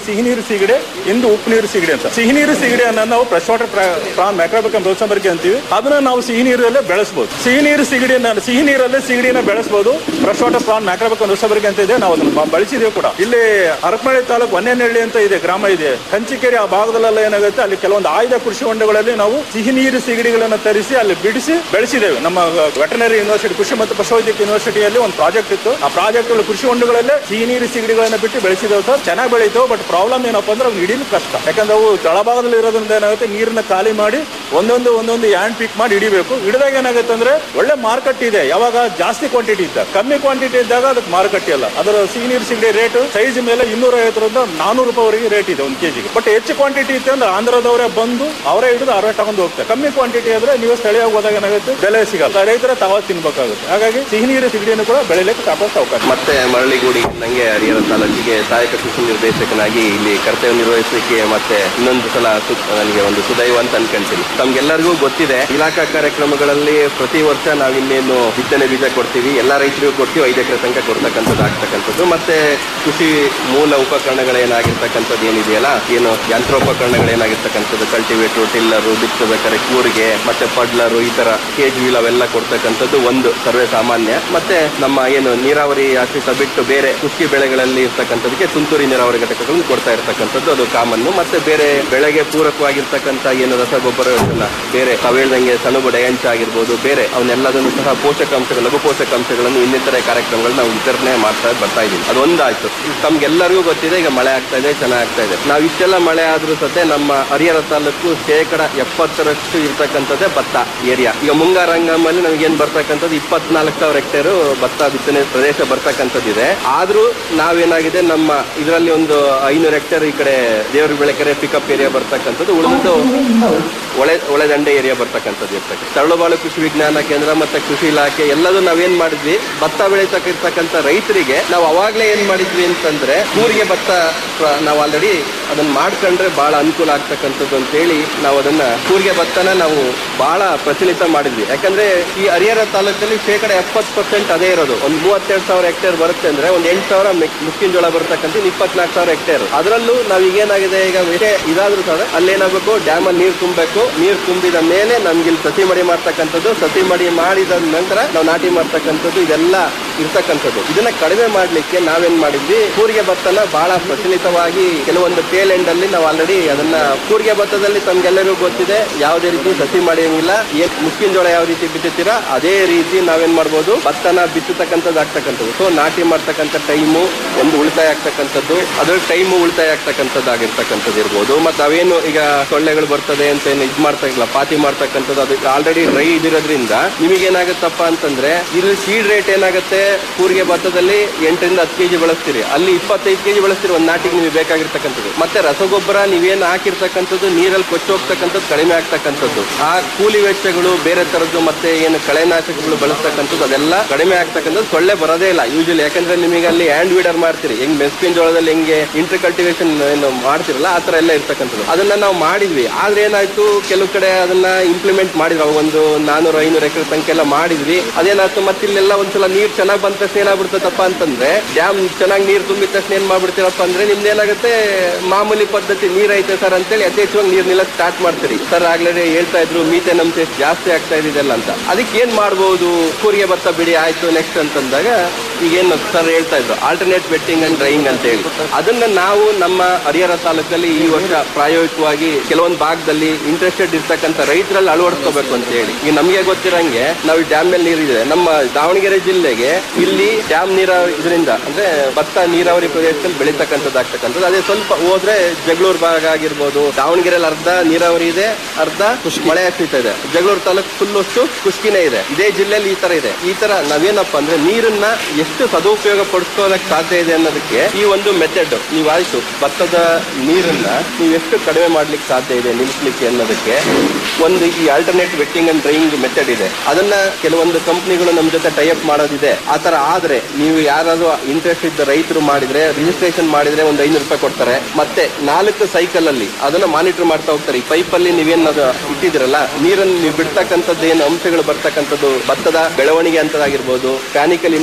ಸಿಹಿ ನೀರು ಸಿಗಡೆ ಇಂದು ಉಪ್ಪು ನೀರು ಸಿಗಡೆ ಅಂತ ಸಿಹಿ ನೀರು ಸಿಗಡೆ ಅನ್ನೋದು ನಾವು ಫ್ರೆಶ್ ವಾಟರ್ ಪ್ರಾನ್ ಮ್ಯಾಕ್ರೋಬಿಕಮ್ ರೋಸಂಬರ್ಗಿ ಅಂತೀವಿ ಅದನ್ನ ನಾವು ಸಿಹಿ ನೀರಲ್ಲೇ ಬೆಳೆಸಬಹುದು ಸಿಹಿ ನೀರು ಸಿಗಡಿನ ಸಿಹಿ ನೀರಲ್ಲೇ ಸಿಗಡಿನ ಬೆಳೆಸಬಹುದು ಫ್ರೆಶ್ ವಾಟರ್ ಪ್ರಾನ್ ಮ್ಯಾಕ್ರೋಬಿಕಮ್ ರೋಸಂಬರ್ಗಿ ಅಂತ ಇದೆ ನಾವು ಅದನ್ನ ಬ- ಬಳಸಿದ್ದೇವೆ ಕೂಡ ಇಲ್ಲಿ ಹರಪನಹಳ್ಳಿ ತಾಲೂಕು ಹೊನ್ನೇನಹಳ್ಳಿ ಅಂತ ಇದೆ ಗ್ರಾಮ ಇದೆ ಕಂಚಿಕೆರೆ ಆ ಭಾಗದಲ್ಲೆಲ್ಲ ಏನಾಗುತ್ತೆ ಅಲ್ಲಿ ಕೆಲವೊಂದು ಆಯ್ದ ಕೃಷಿ ಹೊಂಡಗಳಲ್ಲಿ ನಾವು ಸಿಹಿ ನೀರು ಸಿಗಡಿಗಳನ್ನ ತರಿಸಿ ಅಲ್ಲಿ ಬಿಡಿಸಿ ಬೆಳೆಸಿದ್ದೇವೆ ನಮ್ಮ ವೆಟನರಿ ಯೂನಿವರ್ಸಿಟಿ ಕೃಷಿ ಮತ್ತು ಪಶುವೈದ್ಯಕ ಯೂನಿವರ್ಸಿಟಿಯಲ್ಲಿ ಒಂದು ಪ್ರಾಜೆಕ್ಟ್ ಇತ್ತು ಆ ಪ್ರಾಜೆಕ್ಟ್ ಕೃಷಿ ಹೊಂಡಗಳಲ್ಲೇ ಸಿಹಿ ನೀರು ಸಿಗಡಿಗಳನ್ನ ಬಿಟ್ಟು ಬೆಳೆಸಿದ್ದೇವೆ ಸರ್ ಚೆನ್ನಾಗಿ ಬೆಳೀತು ಬಟ್ ಪ್ರಾಬ್ಲಮ್ ಏನಪ್ಪಾ ಅಂದ್ರೆ ಅವು ಹಿಡಿಲು ಕಷ್ಟ ಯಾಕಂದ್ರೆ ಅವು ತಳಭಾಗದಲ್ಲಿ ಇರೋದ್ರಿಂದ ಏನಾಗುತ್ತೆ ನೀರನ್ನ ಖಾಲಿ ಮಾಡಿ ಒಂದೊಂದು ಒಂದೊಂದು ಹ್ಯಾಂಡ್ ಪಿಕ್ ಮಾಡಿ ಹಿಡಿಬೇಕು ಹಿಡಿದಾಗ ಏನಾಗುತ್ತೆ ಅಂದ್ರೆ ಒಳ್ಳೆ ಮಾರ್ಕೆಟ್ ಇದೆ ಯಾವಾಗ ಜಾಸ್ತಿ ಕ್ವಾಂಟಿಟಿ ಇದ್ದಾಗ ಕಮ್ಮಿ ಕ್ವಾಂಟಿಟಿ ಇದ್ದಾಗ ಅದಕ್ಕೆ ಮಾರುಕಟ್ಟೆ ಅಲ್ಲ ಅದರ ಸಿಹಿ ನೀರು ಸಿಗಡಿ ರೇಟ್ ಸೈಜ್ ಮೇಲೆ ಇನ್ನೂರ ಐವತ್ತರಿಂದ ನಾನೂರು ರೂಪಾಯಿವರೆಗೆ ರೇಟ್ ಇದೆ ಒಂದು ಕೆಜಿಗೆ ಬಟ್ ಹೆಚ್ಚು ಕ್ವಾಂಟಿಟಿ ಇತ್ತು ಅಂದ್ರೆ ಆಂಧ್ರದವರೇ ಬಂದು ಅವರೇ ಹಿಡಿದು ಅವರೇ ತಗೊಂಡು ಹೋಗ್ತಾರೆ ಕಮ್ಮಿ ಕ್ವಾಂಟಿಟಿ ಆದ್ರೆ ನೀವು ಸ್ಥಳೀಯವಾಗಿ ಹೋದಾಗ ಏನಾಗುತ್ತೆ ಬೆಲೆ ಸಿಗಲ್ಲ ರೈತರ ತಾವ ತಿನ್ಬೇಕಾಗುತ್ತೆ ಹಾಗಾಗಿ ಸಿಹಿ ನೀರು ಸಿಗಡಿಯನ್ನು ಕೂಡ ಬೆಳಿಲಿಕ್ಕೆ ಸಾಕಷ್ಟು ಅವಕಾಶ ಮತ್ತೆ ಮರಳಿಗೂಡಿ ನಂಗೆ ಹರಿಹರ ತಾಲೂಕಿಗೆ ಸಹಾಯಕ ಕೃಷಿ ನಿರ್ದೇಶಕನಾಗಿ ಇಲ್ಲಿ ಕರ್ತವ್ಯ ನಿರ್ವಹಿಸಲಿಕ್ಕೆ ಮತ್ತೆ ಇನ್ನೊಂದು ಸಲ ಸು- ನನಗೆ ಒಂದು ಸುದೈವ ಅಂತ ಅನ್ಕೊಂತೀನಿ ತಮ್ಗೆಲ್ಲರಿಗೂ ಗೊತ್ತಿದೆ ಇಲಾಖಾ ಕಾರ್ಯಕ್ರಮಗಳಲ್ಲಿ ಪ್ರತಿ ವರ್ಷ ನಾವು ಇನ್ನೇನು ಬಿತ್ತನೆ ಬೀಜ ಕೊಡ್ತೀವಿ ಎಲ್ಲಾ ರೈತರಿಗೂ ಕೊಡ್ತೀವಿ ಐದು ಎಕರೆ ತನಕ ಕೊಡ್ತಕ್ಕಂಥದ್ದು ಆಗ್ತಕ್ಕಂಥದ್ದು ಮತ್ತೆ ಕೃಷಿ ಮೂಲ ಉಪಕರಣಗಳೇನಾಗಿರ್ತಕ್ಕಂಥದ್ದು ಏನಿದೆಯಲ್ಲ ಏನು ಯಂತ್ರೋಪಕರಣಗಳೇನಾಗಿರ್ತಕ್ಕಂಥದ್ದು ಕಲ್ಟಿವೇಟರ್ ಟಿಲ್ಲರು ಬಿತ್ತಬೇಕಾದ್ರೆ ಕೂರಿಗೆ ಮತ್ತೆ ಪಡ್ಲರು ಈ ತರ ಕೇಜ್ ವೀಲ್ ಅವೆಲ್ಲ ಕೊಡ್ತಕ್ಕಂಥದ್ದು ಒಂದು ಸರ್ವೇ ಸಾಮಾನ್ಯ ಮತ್ತೆ ನಮ್ಮ ಏನು ನೀರಾವರಿ ಆಶ್ರಿತ ಬಿಟ್ಟು ಬೇರೆ ಕೃಷಿ ಬೆಳೆಗಳಲ್ಲಿ ಇರ್ತಕ್ಕಂಥದಕ್ಕೆ ತುಂತುರಿ ನೀರಾವರಿ ಘಟಕಗಳನ್ನು ಕೊಡ್ತಾ ಇರ್ತಕ್ಕಂಥದ್ದು ಅದು ಕಾಮನ್ನು ಮತ್ತೆ ಬೇರೆ ಬೆಳೆಗೆ ಪೂರಕವಾಗಿರ್ತಕ್ಕಂಥ ಏನು ರಸಗೊಬ್ಬರಗಳನ್ನ ಬೇರೆ ತಾವು ಹೇಳ್ದಂಗೆ ಸಣಬು ಡಯಂಚ ಆಗಿರ್ಬೋದು ಬೇರೆ ಅವನ್ನೆಲ್ಲದನ್ನು ಸಹ ಪೋಷಕಾಂಶಗಳು ಲಘು ಪೋಷಕಾಂಶಗಳನ್ನು ಇನ್ನಿತರೆ ಕಾರ್ಯಕ್ರಮಗಳು ನಾವು ವಿತರಣೆ ಮಾಡ್ತಾ ಬರ್ತಾ ಇದೀವಿ ಅದೊಂದಾಯ್ತು ತಮ್ಗೆಲ್ಲರಿಗೂ ಗೊತ್ತಿದೆ ಈಗ ಮಳೆ ಆಗ್ತಾ ಇದೆ ಚೆನ್ನಾಗಿ ಆಗ್ತಾ ಇದೆ ನಾವು ಇಷ್ಟೆಲ್ಲ ಮಳೆ ಆದ್ರೂ ಸತೆ ನಮ್ಮ ಹರಿಹರ ತಾಲೂಕು ಶೇಕಡ ಎಪ್ಪತ್ತರಷ್ಟು ಇರ್ತಕ್ಕಂಥದ್ದೇ ಭತ್ತ ಏರಿಯಾ ಈಗ ಮುಂಗಾರ ಹಂಗಾಮಲ್ಲಿ ನಮಗೇನ್ ಬರ್ತಕ್ಕಂಥದ್ದು ಇಪ್ಪತ್ನಾಲ್ಕು ಸಾವಿರ ಹೆಕ್ಟೇರ್ ಭತ್ತ ಬಿತ್ತನೆ ಪ್ರದೇಶ ಬರ್ತಕ್ಕಂಥದ್ದಿದೆ ಆದ್ರೂ ನಾವೇನಾಗಿದೆ ನಮ್ಮ ಇದರಲ್ಲಿ ಒಂದು ಐನೂರು ಹೆಕ್ಟೇರ್ ಈ ಕಡೆ ದೇವರ ಬೆಳಕೆರೆ ಪಿಕಪ್ ಏರಿಯಾ ಬರ್ತಕ್ಕಂಥದ್ದು ಉಳಿದು ಒಳೆ ಒಳೆದಂಡೆ ಏರಿಯಾ ಬರ್ತಕ್ಕಂಥದ್ದು ಇರ್ತಕ್ಕಂಥ ತರಳುಬಾಳು ಕೃಷಿ ವಿಜ್ಞಾನ ಕೇಂದ್ರ ಮತ್ತೆ ಕೃಷಿ ಇಲಾಖೆ ಎಲ್ಲದೂ ನಾವೇನ್ ಮಾಡಿದ್ವಿ ಭತ್ತ ಬೆಳೀತಕ್ಕಿರ್ತಕ್ಕಂಥ ರೈತರಿಗೆ ನಾವು ಅವಾಗ್ಲೇ ಏನ್ ಮಾಡಿದ್ವಿ ಅಂತಂದ್ರೆ ಊರಿಗೆ ಭತ್ತ ಪ್ರ- ನಾವು ಆಲ್ರೆಡಿ ಅದನ್ನ ಮಾಡ್ಕೊಂಡ್ರೆ ಬಹಳ ಅನುಕೂಲ ಆಗ್ತಕ್ಕಂಥದ್ದು ಅಂತ ಹೇಳಿ ನಾವು ಅದನ್ನ ಕೂರಿಗೆ ಭತ್ತನ ನಾವು ಬಹಳ ಪ್ರಚಲಿತ ಮಾಡಿದ್ವಿ ಯಾಕಂದ್ರೆ ಈ ಹರಿಹರ ತಾಲೂಕಲ್ಲಿ ಶೇಕಡ ಎಪ್ಪತ್ತು ಪರ್ಸೆಂಟ್ ಅದೇ ಇರೋದು ಒಂದು ಮೂವತ್ತೆರಡು ಸಾವಿರ ಹೆಕ್ಟೇರ್ ಬರುತ್ತೆ ಅಂದ್ರೆ ಒಂದ್ ಎಂಟು ಸಾವಿರ ಮುಕ್ಕಿನ ಬರ್ತಕ್ಕಂಥ ಇಪ್ಪತ್ನಾಲ್ಕು ಸಾವಿರ ಹೆಕ್ಟೇರ್ ಅದರಲ್ಲೂ ನಾವ್ ಈಗ ಏನಾಗಿದೆ ಈಗ ಎಷ್ಟೇ ಇದಾದ್ರೂ ಸಹ ಅಲ್ಲೇನಾಗಬೇಕು ಡ್ಯಾಮ್ ಅಲ್ಲಿ ನೀರು ತುಂಬಬೇಕು ನೀರು ತುಂಬಿದ ಮೇಲೆ ನಮ್ಗೆ ಇಲ್ಲಿ ಸಸಿ ಮಡಿ ಮಾಡ್ತಕ್ಕಂಥದ್ದು ಸಸಿ ಮಡಿ ಮಾಡಿದ ನಂತರ ನಾವು ನಾಟಿ ಮಾಡ್ತಕ್ಕಂಥದ್ದು ಇದೆಲ್ಲ ಇರ್ತಕ್ಕಂಥದ್ದು ಇದನ್ನ ಕಡಿಮೆ ಮಾಡ್ಲಿಕ್ಕೆ ನಾವೇನ್ ಮಾಡಿದ್ವಿ ಕೂರಿಗೆ ಭತ್ತನ ಬಹಳ ಪ್ರಚಲಿತವಾಗಿ ಕೆಲವೊಂದು ಟೇಲ್ ಎಂಡ್ ಅಲ್ಲಿ ನಾವು ಆಲ್ರೆಡಿ ಅದನ್ನ ಕೂರಿಗೆ ಭತ್ತದಲ್ಲಿ ತಮ್ಗೆಲ್ಲರಿಗೂ ಗೊತ್ತಿದೆ ಯಾವುದೇ ರೀತಿ ಸಸಿ ಮಾಡಿಯಂಗಿಲ್ಲ ಏನ್ ಮುಸ್ಕಿನ ಜೋಳ ಯಾವ ರೀತಿ ಬಿತ್ತುತ್ತೀರಾ ಅದೇ ರೀತಿ ನಾವೇನ್ ಮಾಡ್ಬೋದು ಭತ್ತನ ಬಿತ್ತತಕ್ಕಂಥದ್ದು ಆಗ್ತಕ್ಕಂಥದ್ದು ಸೊ ನಾಟಿ ಮಾಡ್ತಕ್ಕಂಥ ಟೈಮು ಒಂದು ಉಳಿತಾಯ ಆಗ್ತಕ್ಕಂಥದ್ದು ಅದ್ರ ಟೈಮು ಉಳಿತಾಯ ಆಗ್ತಕ್ಕಂಥದ್ದು ಆಗಿರ್ತಕ್ಕಂಥದ್ದು ಇರ್ಬೋದು ಮತ್ತೆ ಅವೇನು ಈಗ ಸೊಳ್ಳೆಗಳು ಬರ್ತದೆ ಅಂತ ಏನು ಇದ್ ಮಾಡ್ತಾ ಇಲ್ಲ ಪಾತಿ ಮಾಡ್ತಕ್ಕಂಥದ್ದು ಅದು ಆಲ್ರೆಡಿ ಡ್ರೈ ಇದಿರೋದ್ರಿಂದ ನಿಮಗೇನಾಗುತ್ತಪ್ಪ ಅಂತಂದ್ರೆ ಇಲ್ಲಿ ಸೀಡ್ ರೇಟ್ ಏನಾಗುತ್ತೆ ಕೂರಿಗೆ ಭತ್ತದಲ್ಲಿ ಎಂಟರಿಂದ ಹತ್ತು ಕೆಜಿ ಬಳಸ್ತೀರಿ ಅಲ್ಲಿ ಇಪ್ಪತ್ತೈದು ಕೆಜಿ ಬಳಸ್ತೀರಿ ಒಂದು ನಾಟಿಗೆ ನಿಮಗೆ ಬೇಕಾಗಿರ್ತಕ್ಕಂಥದ್ದು ಮತ್ತೆ ರಸಗೊಬ್ಬರ ನೀವೇನು ಹಾಕಿರ್ತಕ್ಕಂಥದ್ದು ನೀರಲ್ಲಿ ಕೊಚ್ಚಿ ಹೋಗ್ತಕ್ಕಂಥದ್ದು ಕಡಿಮೆ ಆಗ್ತಕ್ಕಂಥದ್ದು ಆ ಕೂಲಿ ವೆಚ್ಚಗಳು ಬೇರೆ ತರದ್ದು ಮತ್ತೆ ಏನು ಕಳೆನಾಶಕಗಳು ಬಳಸ್ತಕ್ಕಂಥದ್ದು ಅದೆಲ್ಲ ಕಡಿಮೆ ಆಗ್ತಕ್ಕಂಥದ್ದು ಸೊಳ್ಳೆ ಬರೋದೇ ಇಲ್ಲ ಯೂಶಲಿ ಯಾಕಂದ್ರೆ ನಿಮಗೆ ಅಲ್ಲಿ ಹ್ಯಾಂಡ್ ವೀಡರ್ ಮಾಡ್ತೀರಿ ಹೆಂಗ್ ಮೆಸ್ಕಿನ ಜೋಳದಲ್ಲಿ ಹೆಂಗೆ ಇಂಟರ್ ಕಲ್ಟಿವೇಶನ್ ಏನು ಮಾಡ್ತಿರಲ್ಲ ಆ ತರ ಎಲ್ಲ ಇರ್ತಕ್ಕಂಥದ್ದು ಅದನ್ನ ನಾವು ಮಾಡಿದ್ವಿ ಆದ್ರೆ ಏನಾಯ್ತು ಕೆಲವು ಕಡೆ ಅದನ್ನ ಇಂಪ್ಲಿಮೆಂಟ್ ಮಾಡಿದ್ರು ಅವಾಗ ಒಂದು ನಾನೂರು ಐನೂರು ಎಕರೆ ಸಂಖ್ಯೆ ಎಲ್ಲ ಮಾಡಿದ್ವಿ ಅದೇನಾಯ್ತು ಮತ್ತೆ ಇಲ್ಲೆಲ್ಲ ಒಂದ್ಸಲ ನೀರ್ ಚೆನ್ನಾಗಿ ಬಂದ ತಕ್ಷಣ ಏನಾಗ್ಬಿಡ್ತದಪ್ಪ ಅಂತಂದ್ರೆ ಡ್ಯಾಮ್ ಚೆನ್ನಾಗಿ ನೀರ್ ತುಂಬಿದ ತಕ್ಷಣ ಏನ್ ಮಾಡ್ಬಿಡ್ತೀರಪ್ಪ ಅಂದ್ರೆ ನಿಮ್ದು ಏನಾಗುತ್ತೆ ಮಾಮೂಲಿ ಪದ್ಧತಿ ನೀರ್ ಐತೆ ಸರ್ ಅಂತೇಳಿ ಯಥೇಚ್ಛವಾಗಿ ನೀರ್ ನಿಲ್ಲ ಸ್ಟಾರ್ಟ್ ಮಾಡ್ತೀರಿ ಸರ್ ಆಗ್ಲೇ ಹೇಳ್ತಾ ಇದ್ರು ಮೀಥೇನ್ ಅಂಶ ಎಷ್ಟು ಜಾಸ್ತಿ ಆಗ್ತಾ ಇದೆಯಲ್ಲ ಅಂತ ಅದಕ್ಕೆ ಏನ್ ಮಾಡ್ಬೋದು ಕೂರಿಗೆ ಭತ್ತ ಬಿಡಿ ಆಯ್ತು ನೆಕ್ಸ್ಟ್ ಅಂತಂದಾಗ ಈಗೇನು ಸರ್ ಹೇಳ್ತಾ ಇದ್ರು ಆಲ್ಟರ್ನೇಟ್ ವೆಟ್ಟಿಂಗ್ ಅಂಡ್ ಡ್ರೈಯಿಂಗ್ ಅಂತ ಹೇಳಿ ಅದನ್ನ ನಾವು ನಮ್ಮ ಹರಿಹರ ತಾಲೂಕಲ್ಲಿ ಈ ವರ್ಷ ಪ್ರಾಯೋಗಿಕವಾಗಿ ಕೆಲವೊಂದು ಭಾಗದಲ್ಲಿ ಇಂಟ್ರೆಸ್ಟೆಡ್ ಇರ್ತಕ್ಕಂಥ ರೈತರಲ್ಲಿ ಅಳವಡಿಸ್ಕೋಬೇಕು ಅಂತ ಹೇಳಿ ಈಗ ನಮಗೆ ಗೊತ್ತಿರಂಗೆ ನಾವು ಈ ಡ್ಯಾಮ್ ಮೇಲೆ ನೀರಿದೆ ನಮ್ಮ ದಾವಣಗೆರೆ ಜಿಲ್ಲೆಗೆ ಇಲ್ಲಿ ಡ್ಯಾಮ್ ನೀರಾವರಿ ಇದರಿಂದ ಅಂದ್ರೆ ಭತ್ತ ನೀರಾವರಿ ಪ್ರದೇಶದಲ್ಲಿ ಬೆಳೀತಕ್ಕಂಥದ್ದು ಆಗ್ತಕ್ಕಂಥದ್ದು ಅದೇ ಸ್ವಲ್ಪ ಹೋದ್ರೆ ಜಗಳೂರು ಭಾಗ ಆಗಿರ್ಬೋದು ದಾವಣಗೆರೆಯಲ್ಲಿ ಅರ್ಧ ನೀರಾವರಿ ಇದೆ ಅರ್ಧ ಮಳೆ ಆಗ್ತಿತಾ ಇದೆ ಜಗಳೂರು ತಾಲೂಕು ಫುಲ್ ಅಷ್ಟು ಖುಷ್ಕಿನೇ ಇದೆ ಇದೇ ಜಿಲ್ಲೆಯಲ್ಲಿ ಈ ತರ ಇದೆ ಈ ತರ ನಾವೇನಪ್ಪ ಅಂದ್ರೆ ನೀರನ್ನ ಎಷ್ಟು ಸದುಪಯೋಗ ಪಡಿಸ್ಕೊಳ್ಳಕ್ ಸಾಧ್ಯ ಇದೆ ಅನ್ನೋದಕ್ಕೆ ಈ ಒಂದು ಮೆಥಡ್ ನೀವು ಆಯ್ತು ಭತ್ತದ ನೀರನ್ನ ನೀವು ಎಷ್ಟು ಕಡಿಮೆ ಮಾಡ್ಲಿಕ್ಕೆ ಸಾಧ್ಯ ಇದೆ ನಿಲ್ಲಿಸ್ಲಿಕ್ಕೆ ಅನ್ನೋದಕ್ಕೆ ಒಂದು ಈ alternate wetting and drying method ಇದೆ ಅದನ್ನ ಕೆಲವೊಂದು ಕಂಪ್ನಿಗಳು ನಮ್ಮ ಜೊತೆ ಟೈಅಪ್ ಮಾಡೋದಿದೆ ಆ ತರ ಆದ್ರೆ ನೀವು ಯಾರಾದ್ರೂ ಇಂಟ್ರೆಸ್ಟ್ ಇದ್ದ ರೈತರು ಮಾಡಿದ್ರೆ ರಿಜಿಸ್ಟ್ರೇಷನ್ ಮಾಡಿದ್ರೆ ಒಂದು ಐನೂರು ರೂಪಾಯಿ ಕೊಡ್ತಾರೆ ಮತ್ತೆ ನಾಲ್ಕು ಸೈಕಲ್ ಅಲ್ಲಿ ಅದನ್ನ ಮಾನಿಟರ್ ಮಾಡ್ತಾ ಹೋಗ್ತಾರೆ ಈ ಪೈಪ್ ಅಲ್ಲಿ ನೀವೇನ್ ಅದು ಇಟ್ಟಿದಿರಲ್ಲ ನೀರನ್ನು ನೀವು ಬಿಡ್ತಕ್ಕಂಥದ್ದು ಏನು ಅಂಶಗಳು ಬರ್ತಕ್ಕಂಥದ್ದು ಭತ್ತದ ಬೆಳವಣಿಗೆ ಅಂತದಾಗಿರ್ಬೋದು ಪ್ಯಾನಿಕಲ್ ಇನ್ಫಿಯೇಷನ್ ಅಂತ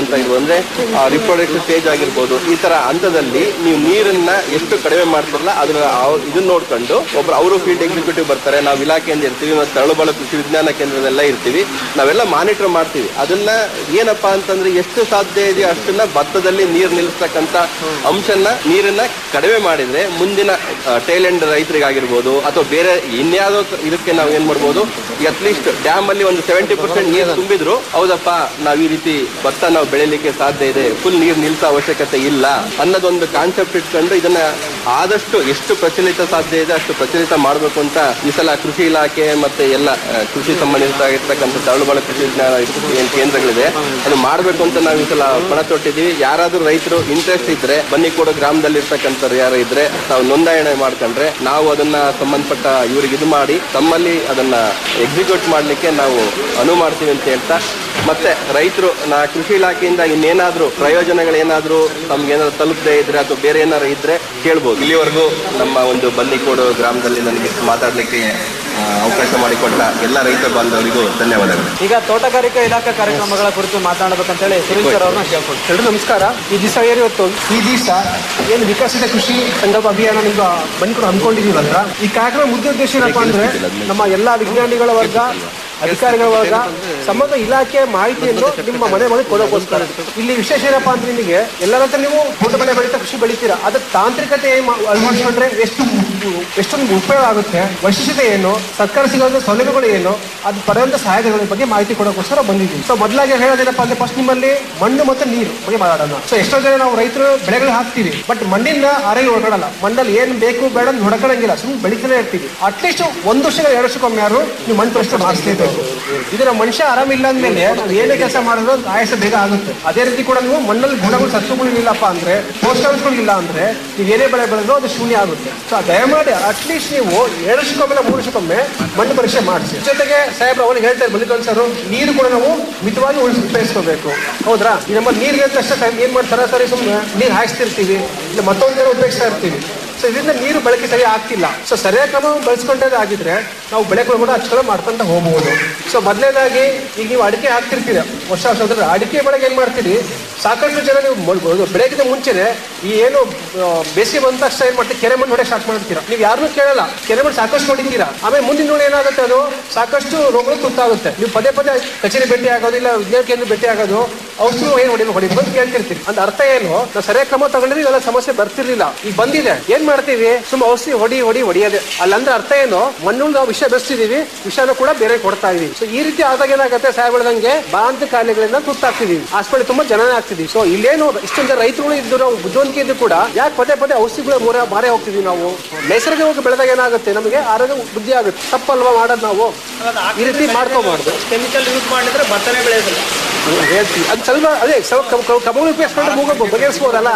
ಅಂತ ಇರ್ಬೋದು ಅಂದ್ರೆ ರಿಪ್ರೊಡಕ್ಟಿವ್ ಸ್ಟೇಜ್ ಆಗಿರ್ಬೋದು ಈ ತರ ಹಂತದಲ್ಲಿ ನೀವು ನೀರನ್ನ ಎಷ್ಟು ಕಡಿಮೆ ಮಾಡ್ತಾರಲ್ಲ ಅದನ್ನ ಅವ್- ಇದನ್ನ ನೋಡ್ಕೊಂಡು ಒಬ್ರು ಅವರು ಫೀಲ್ಡ್ ಎಕ್ಸಿಕ್ಯೂಟಿವ್ ಬರ್ತಾರೆ ನಾವು ಇಲಾಖೆಯಿಂದ ಇರ್ತೀವಿ ಮತ್ತು ತರಳುಬಾಳು ಕೃಷಿ ವಿಜ್ಞಾನ ಕೇಂದ್ರದೆಲ್ಲ ಇರ್ತೀವಿ ನಾವೆಲ್ಲ ಮಾನಿಟರ್ ಮಾಡ್ತೀವಿ ಅದನ್ನ ಏನಪ್ಪಾ ಅಂತಂದ್ರೆ ಎಷ್ಟು ಸಾಧ್ಯ ಇದೆಯೋ ಅಷ್ಟನ್ನ ಭತ್ತದಲ್ಲಿ ನೀರು ನಿಲ್ಲಿಸ್ತಕ್ಕಂತ ಅಂಶನ ನೀರನ್ನ ಕಡಿಮೆ ಮಾಡಿದ್ರೆ ಮುಂದಿನ ಟೈಲ್ ಎಂಡ್ ರೈತರಿಗಾಗಿರ್ಬೋದು ಅಥವಾ ಬೇರೆ ಇನ್ಯಾವುದೋ ಇದಕ್ಕೆ ನಾವು ಏನ್ ಮಾಡ್ಬೋದು ಅಟ್ಲೀಸ್ಟ್ ಡ್ಯಾಮ್ ಅಲ್ಲಿ ಒಂದು ಸೆವೆಂಟಿ ಪರ್ಸೆಂಟ್ ನೀರು ತುಂಬಿದ್ರು ಹೌದಪ್ಪ ನಾವ್ ಈ ರೀತಿ ಭತ್ತ ನಾವು ಬೆಳಿಲಿಕ್ಕೆ ಸಾಧ್ಯ ಇದೆ ಫುಲ್ ನೀರು ನಿಲ್ಸೋ ಅವಶ್ಯಕತೆ ಇಲ್ಲ ಅನ್ನೋದೊಂದು ಕಾನ್ಸೆಪ್ಟ್ ಇಟ್ಕೊಂಡು ಇದನ್ನ ಆದಷ್ಟು ಎಷ್ಟು ಪ್ರಚಲಿತ ಸಾಧ್ಯ ಇದೆ ಅಷ್ಟು ಪ್ರಚಲಿತ ಮಾಡಬೇಕು ಅಂತ ಈ ಸಲ ಕೃಷಿ ಇಲಾಖೆ ಮತ್ತೆ ಎಲ್ಲ ಆ, ಕೃಷಿ ಸಂಬಂಧಿಸಿರ್ತಕ್ಕಂಥ ತರಳುಬಾಳು ಕೃಷಿ ವಿಜ್ಞಾನ ಏನ್ ಕೇಂದ್ರಗಳಿದೆ ಅದು ಮಾಡಬೇಕು ಅಂತ ನಾವು ಈ ಸಲ ಪಣ ತೊಟ್ಟಿದ್ದೀವಿ ಯಾರಾದ್ರೂ ರೈತರು ಇಂಟ್ರೆಸ್ಟ್ ಇದ್ರೆ ಬನ್ನಿ ಕೂಡ ಗ್ರಾಮದಲ್ಲಿ ಇರ್ತಕ್ಕಂಥವ್ರು ಯಾರು ಇದ್ರೆ ತಾವು ನೋಂದಾಯಣೆ ಮಾಡ್ಕೊಂಡ್ರೆ ನಾವು ಅದನ್ನ ಸಂಬಂಧಪಟ್ಟ ಇವ್ರಿಗೆ ಇದು ಮಾಡಿ ತಮ್ಮಲ್ಲಿ ಅದನ್ನ ಎಕ್ಸಿಕ್ಯೂಟ್ ಮಾಡ್ಲಿಕ್ಕೆ ನಾವು ಅನುವು ಮಾಡ್ತೀವಿ ಅಂತ ಹೇಳ್ತಾ ಮತ್ತೆ ರೈತರು ನಾ ಕೃಷಿ ಇಲಾಖೆಯಿಂದ ಇನ್ನೇನಾದ್ರೂ ಪ್ರಯೋಜನಗಳೇನಾದ್ರೂ ತಮ್ಗೆ ಏನಾದ್ರು ತಲುಪದೇ ಇದ್ರೆ ಅಥವಾ ಬೇರೆ ಏನಾದ್ರು ಇದ್ರೆ ಕೇಳ್ಬೋದು ಇಲ್ಲಿವರೆಗೂ ನಮ್ಮ ಒಂದು ಬನ್ನಿಕೋಡು ಗ್ರಾಮದಲ್ಲಿ ನನಗೆ ಮಾತಾಡ್ಲಿಕ್ಕೆ ಆ, ಅವಕಾಶ ಮಾಡಿಕೊಟ್ಟ ಎಲ್ಲ ರೈತ ಬಾಂಧವರಿಗೂ ಧನ್ಯವಾದಗಳು ಈಗ ತೋಟಗಾರಿಕಾ ಇಲಾಖಾ ಕಾರ್ಯಕ್ರಮಗಳ ಕುರಿತು ಮಾತನಾಡಬೇಕಂತೇಳಿ ಸುರೇಶ್ ಸರ್ ಅವ್ರನ್ನ ಕೇಳ್ಕೊಂಡು ಎಲ್ರು ನಮಸ್ಕಾರ ಈ ದಿವಸ ಏನಿವತ್ತು ಈ ದಿವಸ ಏನು ವಿಕಸಿತ ಕೃಷಿ ಸಂಕಲ್ಪ ಅಭಿಯಾನ ನಿಮ್ಗೆ ಬಂದ್ಕೊಂಡು ಹಮ್ಮಿಕೊಂಡಿದೀವಲ್ಲ ಈ ಕಾರ್ಯಕ್ರಮ ಮುಖ್ಯ ಉದ್ದೇಶ ಏನಪ್ಪಾ ಅಂದ್ರೆ ನಮ್ಮ ಎಲ್ಲಾ ವಿಜ್ಞಾನಿಗಳ ವರ್ಗ ಅಧಿಕಾರಿಗಳ ವರ್ಗ ಸಂಬಂಧ ಇಲಾಖೆ ಮಾಹಿತಿಯನ್ನು ನಿಮ್ಮ ಮನೆ ಮನೆ ಕೊಡೋಕೋಸ್ಕರ ಇಲ್ಲಿ ವಿಶೇಷ ಏನಪ್ಪಾ ಅಂದ್ರೆ ನಿಮಗೆ ಎಲ್ಲರಂತ ನೀವು ತೋಟ ಬೆಳೆ ಬೆಳೀತಾ ಕೃಷಿ ಬೆಳಿತೀರಾ ಅದ್ರ ತಾಂತ್ರಿಕತೆ ಏನ್ ಮಾ- ಅಳವಡಿಸ್ಕೊಂಡ್ರೆ ಎಷ್ಟು ಉ- ಎಷ್ಟೊಂದು ಉಪಯೋಗ ಆಗುತ್ತೆ ವೈಶಿಷ್ಟ್ಯತೆ ಏನು ಸರ್ಕಾರ ಸಿಗೋದ ಸೌಲಭ್ಯಗಳು ಏನು ಅದು ಪಡೆಯುವಂತ ಸಹಾಯಗಳ ಬಗ್ಗೆ ಮಾಹಿತಿ ಕೊಡೋಕೋಸ್ಕರ ಬಂದಿದ್ದೀವಿ ಸೊ ಮೊದಲಾಗಿ ಹೇಳೋದೇನಪ್ಪ ಅಂದ್ರೆ ಫಸ್ಟ್ ನಿಮ್ಮಲ್ಲಿ ಮಣ್ಣು ಮತ್ತು ನೀರು ಬಗ್ಗೆ ಮಾತಾಡೋಣ ಸೊ ಎಷ್ಟೋ ಜನ ನಾವು ರೈತರು ಬೆಳೆಗಳು ಹಾಕ್ತೀವಿ ಬಟ್ ಮಣ್ಣಿನ ಆರೋಗ್ಯ ಹೊರಗಡಲ್ಲ ಮಣ್ಣಲ್ಲಿ ಏನ್ ಬೇಕು ಬೇಡ ಅಂತ ಹೊಡ್ಕೊಳಂಗಿಲ್ಲ ಸುಮ್ಮನೆ ಬೆಳಿತಾನೆ ಇರ್ತೀವಿ ಅಟ್ಲೀಸ್ಟ್ ಒಂದು ವರ್ಷ ಎರಡು ವರ್ಷಕ್ಕೊಮ್ಮೆ ಯಾರು ನೀವು ಮಣ್ಣು ಪರೀಕ್ಷೆ ಮಾಡಿಸ್ಲೇಬೇಕು ಇದು ನಮ್ಮ ಮನುಷ್ಯ ಆರಾಮಿಲ್ಲ ಅಂದ್ಮೇಲೆ ನಾವು ಏನೇ ಕೆಲಸ ಮಾಡಿದ್ರು ಅದು ಆಯಾಸ ಬೇಗ ಆಗುತ್ತೆ ಅದೇ ರೀತಿ ಕೂಡ ನೀವು ಮಣ್ಣಲ್ಲಿ ಗುಣಗಳು ಸತ್ವಗಳು ಇಲ್ಲಪ್ಪ ಅಂದ್ರೆ ಪೋಷಕಾಂಶಗಳು ಇಲ್ಲ ಅಂದ್ರೆ ನೀವು ಏನೇ ಬೆಳೆ ಬೆಳೆದ್ರು ಅದು ಶೂನ್ಯ ಆಗುತ್ತೆ ಸೊ ದಯಮಾಡಿ ಅಟ್ಲೀಸ್ಟ್ ನೀವು ಎರಡು ವರ್ಷಕ್ಕೊಮ್ಮೆ ಮೂರು ವರ್ಷಕ್ಕೊಮ್ಮೆ ಮಣ್ಣು ಪರೀಕ್ಷೆ ಮಾಡಿಸಿ ಜೊತೆಗೆ ಸಾಹೇಬ್ರು ಅವ್ರಿಗೆ ಹೇಳ್ತಾರೆ ಮಲ್ಲಿಕಾರ್ಜುನ್ ಸರ್ ನೀರು ಕೂಡ ನಾವು ಮಿತವಾಗಿ ಉಳಿಸಿ ಉಪಯೋಗಿಸ್ಕೋಬೇಕು ಹೌದ್ರಾ ಈ ನಮ್ಮ ನೀರಿಗೆ ಅಂತ ಅಷ್ಟೇ ಏನ್ ಮಾಡಿ ಸರಾಸರಿ ಸುಮ್ಮನೆ ನೀರು ಹಾಯಿಸ್ತಿರ್ತೀವಿ ಇಲ್ಲ ಮತ್ತೊಂದು ಉಪಯೋಗಿಸ್ತಾ ಇರ್ತೀವಿ ಸೊ ಇದರಿಂದ ನೀರು ಬಳಕೆ ಸರಿ ಆಗ್ತಿಲ್ಲ ಸೊ ಸರಿಯಾದ ಕ್ರಮ ಬಳಸ್ಕೊಂಡೇ ಆಗಿದ್ರೆ ನಾವು ಬೆಳೆಗಳು ಕೂಡ ಹಚ್ಕೊಳ್ಳೋ ಮಾಡ್ಕೊಂತ ಹೋಗಬಹುದು ಸೊ ಮೊದಲನೇದಾಗಿ ಈಗ ನೀವು ಅಡಿಕೆ ಹಾಕ್ತಿರ್ತೀರ ವರ್ಷ ವರ್ಷ ಹೋದ್ರೆ ಅಡಿಕೆ ಬೆಳೆಗೆ ಏನ್ ಮಾಡ್ತೀರಿ ಸಾಕಷ್ಟು ಜನ ನೀವು ಮೊಳ್- ಬೆಳೆಗಿಂತ ಮುಂಚೆನೆ ಈ ಏನು ಆ, ಬೇಸಿಗೆ ಬಂದ ತಕ್ಷಣ ಏನ್ ಮಾಡ್ತೀರಿ ಕೆರೆ ಮಣ್ಣು ಹೊಡೆಯಕ್ಕೆ ಸ್ಟಾರ್ಟ್ ಮಾಡ್ತೀರಾ ನೀವು ಯಾರನ್ನೂ ಕೇಳಲ್ಲ ಕೆರೆ ಮಣ್ಣು ಸಾಕಷ್ಟು ಹೊಡಿತೀರಾ ಆಮೇಲೆ ಮುಂದಿನ ನೋಡಿ ಏನಾಗುತ್ತೆ ಅದು ಸಾಕಷ್ಟು ರೋಗಗಳು ತುತ್ತಾಗುತ್ತೆ ನೀವು ಪದೇ ಪದೇ ಕಚೇರಿ ಭೇಟಿ ಆಗೋದು ಇಲ್ಲ ವಿಜ್ಞಾನ ಕೇಂದ್ರ ಭೇಟಿ ಆಗೋದು ಔಷಧಿ ಏನು ಹೊಡಿ ಹೊಡಿ ಬಂದು ಕೇಳ್ತಿರ್ತೀವಿ ಅಂತ ಅರ್ಥ ಏನು ನಾವು ಸರಿಯಾದ ಕ್ರಮ ತಗೊಂಡ್ರೆ ಇವೆಲ್ಲ ಸಮಸ್ಯೆ ಬರ್ತಿರ್ಲಿಲ್ಲ ಈಗ ಬಂದಿದೆ ಏನ್ ಮಾಡ್ತೀವಿ ಸುಮ್ಮ ಔಷಧಿ ಹೊಡಿ ಹೊಡಿ ಹೊಡಿಯೋದೆ ಅಲ್ಲಂದ್ರೆ ಅರ್ಥ ಏನು ಮಣ್ಣು ನಾವು ವಿಷ ಬೆಳೆಸ್ತಿದೀವಿ ವಿಷನ ಕೂಡ ಬೇರೆ ಕೊಡ್ತಾ ಇದೀವಿ ಸೊ ಈ ರೀತಿ ಆದಾಗ ಏನಾಗುತ್ತೆ ಸಾಹೇಬಳ್ದಂಗೆ ಬಾಂತ ಕಾಯಿಲೆಗಳಿಂದ ತುತ್ತಾಗ್ತಿದೀವಿ ಹಾಸ್ಪಿಟಲ್ ತುಂಬಾ ಜನನೇ ಆಗ್ತಿದೀವಿ ಸೊ ಇಲ್ಲೇನು ಇಷ್ಟೊಂದು ಜನ ರೈತರುಗಳು ಇದ್ದು ನಾವು ಬುದ್ಧಿವಂತಿಕೆ ಇದ್ದು ಕೂಡ ಯಾಕೆ ಪದೇ ಪದೇ ಔಷಧಿಗಳು ಮೂರ ಮಾರೇ ಹೋಗ್ತಿದೀವಿ ನಾವು ನೈಸರ್ಗಿಕವಾಗಿ ಬೆಳೆದಾಗ ಏನಾಗುತ್ತೆ ನಮಗೆ ಆರೋಗ್ಯ ಬುದ್ಧಿ ಆಗುತ್ತೆ ತಪ್ಪಲ್ವಾ ಮಾಡೋದು ನಾವು ಈ ರೀತಿ ಮಾಡ್ಕೋಬಾರ್ದು ಕೆಮಿಕಲ್ ಯೂಸ್ ಮಾಡಿದ್ರೆ ಭತ್ತನೇ ಬೆಳೆಯೋದಿಲ್ಲ ಹೇಳ್ತೀವಿ ಅದು ಸ್ವಲ್ಪ ಅದೇ ಸ್ವಲ್ಪ ಕಮಗಳು ಉಪಯೋಗಿಸ್ಕೊಂಡು ಹೋಗೋ ಬಗೆಹರಿಸ್ಬೋದಲ್ಲ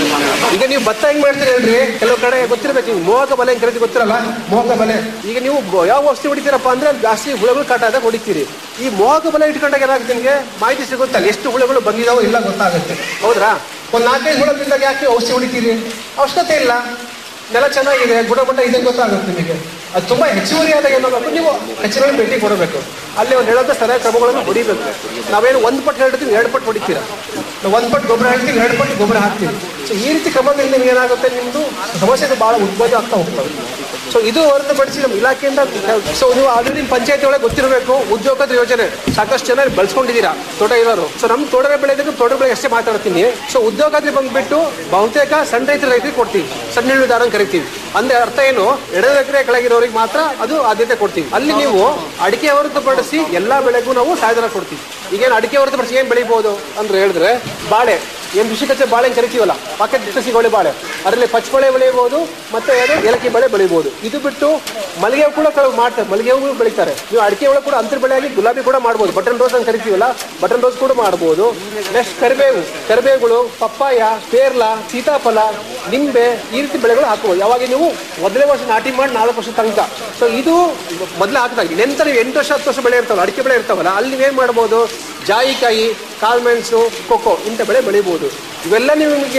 ಈಗ ನೀವು ಭತ್ತ ಹೆಂಗ್ ಮಾಡ್ತೀರಿ ಹೇಳ್ರಿ ಕೆಲವು ಕಡೆ ಗೊತ್ತಿರ್ಬೇಕು ನೀವು ಮೋಹಕ ಬಲೆ ಹೆಂಗ್ ಕರಿತೀವಿ ಗೊತ್ತಿರಲ್ಲ ಮೋಹಕ ಬಲೆ ಈಗ ನೀವು ಬ- ಯಾವ ಔಷಧಿ ಹೊಡಿತೀರಪ್ಪ ಅಂದ್ರೆ ಜಾಸ್ತಿ ಹುಳುಗಳು ಕಾಟಾದಾಗ ಹೊಡಿತೀರಿ ಈ ಮೋಹಕ ಬಲೆ ಇಟ್ಕೊಂಡಾಗ ಏನಾಗುತ್ತೆ ನಿಮಗೆ ಮಾಹಿತಿ ಸಿಗುತ್ತಲ್ಲ ಎಷ್ಟು ಹುಳುಗಳು ಬಂದಿದಾವೋ ಇಲ್ಲ ಗೊತ್ತಾಗುತ್ತೆ ಹೌದ್ರಾ ಒಂದ್ ನಾಲ್ಕೈದು ಹುಳ ಬಿದ್ದಾಗ ಯಾಕೆ ಔಷಧಿ ಹೊಡಿತೀರಿ ಅವಶ್ಯಕತೆ ಇಲ್ಲ ನೆಲ ಚೆನ್ನಾಗಿದೆ ಗುಣಮಟ್ಟ ಇದೆ ಗೊತ್ತಾಗುತ್ತೆ ನಿಮಗೆ ಅದು ತುಂಬಾ ಹೆಚ್ಚುವರಿ ಆದಾಗ ಏನಾಗಬೇಕು ನೀವು ಕಚೇರಿ ಭೇಟಿ ಕೊಡಬೇಕು ಅಲ್ಲಿ ಒಂದು ಹೇಳೋದ ಸರಿಯಾದ ಕ್ರಮಗಳನ್ನು ಹೊಡಿಬೇಕು ನಾವೇನು ಒಂದ್ ಪಟ್ಟು ಹೇಳ್ತೀವಿ ಎರಡು ಪಟ್ಟು ಹೊಡಿತೀರಾ ನಾವು ಒಂದ್ ಪಟ್ಟು ಗೊಬ್ಬರ ಹೇಳ್ತೀವಿ ಎರಡು ಪಟ್ಟು ಗೊಬ್ಬರ ಹಾಕ್ತೀವಿ ಸೊ ಈ ರೀತಿ ಕ್ರಮದಿಂದ ನಿಮ್ಗೆ ಏನಾಗುತ್ತೆ ನಿಮ್ದು ಸಮಸ್ಯೆ ಬಹಳ ಉದ್ಭವ ಆಗ್ತಾ ಹೋಗ್ತವೆ ಸೊ ಇದು ಹೊರತುಪಡಿಸಿ ನಮ್ಮ ಇಲಾಖೆಯಿಂದ ಸೊ ನೀವು ಆಲ್ರೆಡಿ ಪಂಚಾಯತ್ ಒಳಗೆ ಗೊತ್ತಿರಬೇಕು ಉದ್ಯೋಗದ ಯೋಜನೆ ಸಾಕಷ್ಟು ಜನ ಬಳಸ್ಕೊಂಡಿದ್ದೀರಾ ತೋಟ ಇರೋರು ಸೊ ನಮ್ಮ ತೋಟದ ಬೆಳೆದಾಗ ತೋಟ ಬೆಳೆ ಅಷ್ಟೇ ಮಾತಾಡ್ತೀನಿ ಸೊ ಉದ್ಯೋಗಾದ್ರಿ ಬಂದ್ಬಿಟ್ಟು ಬಹುತೇಕ ಸಣ್ಣ ರೈತರ ರೈತರಿಗೆ ಕೊಡ್ತೀವಿ ಸಣ್ಣ ಹಿಡುದಾರ ಅಂತ ಕರಿತೀವಿ ಅಂದ್ರೆ ಅರ್ಥ ಏನು ಎರಡು ಎಕರೆ ಕೆಳಗಿರೋರಿಗೆ ಮಾತ್ರ ಅದು ಆದ್ಯತೆ ಕೊಡ್ತೀವಿ ಅಲ್ಲಿ ನೀವು ಅಡಿಕೆ ಹೊರತುಪಡಿಸಿ ಎಲ್ಲಾ ಬೆಳೆಗೂ ನಾವು ಸಹಾಯಧನ ಕೊಡ್ತೀವಿ ಈಗೇನು ಅಡಿಕೆ ಹೊರತುಪಡಿಸಿ ಏನ್ ಬೆಳಿಬಹುದು ಅಂದ್ರೆ ಹೇಳಿದ್ರೆ ಬಾಳೆ ಏನ್ ಕಚ್ಚೆ ಬಾಳೆ ಅಂತ ಕರಿತೀವಲ್ಲ ಪಾಕೆಟ್ ಸಸಿಗಳು ಬಾಳೆ ಅದರಲ್ಲಿ ಪಚ್ಚಬಳೆ ಬೆಳೆಯಬಹುದು ಮತ್ತೆ ಏನು ಏಲಕ್ಕಿ ಬೆಳೆ ಬೆಳಿಬಹುದು ಇದು ಬಿಟ್ಟು ಮಲ್ಲಿಗೆ ಹೂ ಕೂಡ ಕೆಲವು ಮಾಡ್ತಾರೆ ಮಲ್ಲಿಗೆ ಹೂ ಬೆಳಿತಾರೆ ನೀವು ಅಡಿಕೆ ಒಳಗೆ ಕೂಡ ಅಂತರ್ ಬೆಳೆಯಾಗಿ ಗುಲಾಬಿ ಕೂಡ ಮಾಡ್ಬೋದು ಬಟನ್ ರೋಸ್ ಅಂತ ಕರಿತೀವಲ್ಲ ಬಟನ್ ರೋಸ್ ಕೂಡ ಮಾಡ್ಬೋದು ನೆಕ್ಸ್ಟ್ ಕರಿಬೇವು ಕರಿಬೇವುಗಳು ಪಪ್ಪಾಯ ಪೇರ್ಲ ಸೀತಾಫಲ ನಿಂಬೆ ಈ ರೀತಿ ಬೆಳೆಗಳು ಹಾಕಬಹುದು ಯಾವಾಗ ನೀವು ಮೊದಲನೇ ವರ್ಷ ನಾಟಿ ಮಾಡಿ ನಾಲ್ಕು ವರ್ಷ ತನಕ ಸೊ ಇದು ಮೊದಲು ಹಾಕಿದಾಗ ನಂತರ ನೀವು ಎಂಟು ವರ್ಷ ಹತ್ತು ವರ್ಷ ಬೆಳೆ ಇರ್ತಾವಲ್ಲ ಅಡಿಕೆ ಬೆಳೆ ಇರ್ತಾವಲ್ಲ ಅಲ್ಲಿ ನೀವೇನ್ ಮಾಡ್ಬೋದು ಜಾಯಿಕಾಯಿ ಕಾಳುಮೆಣಸು ಕೊಕ್ಕೋ ಇಂಥ ಬೆಳೆ ಬೆಳಿಬಹುದು ಇವೆಲ್ಲ ನಿಮಗೆ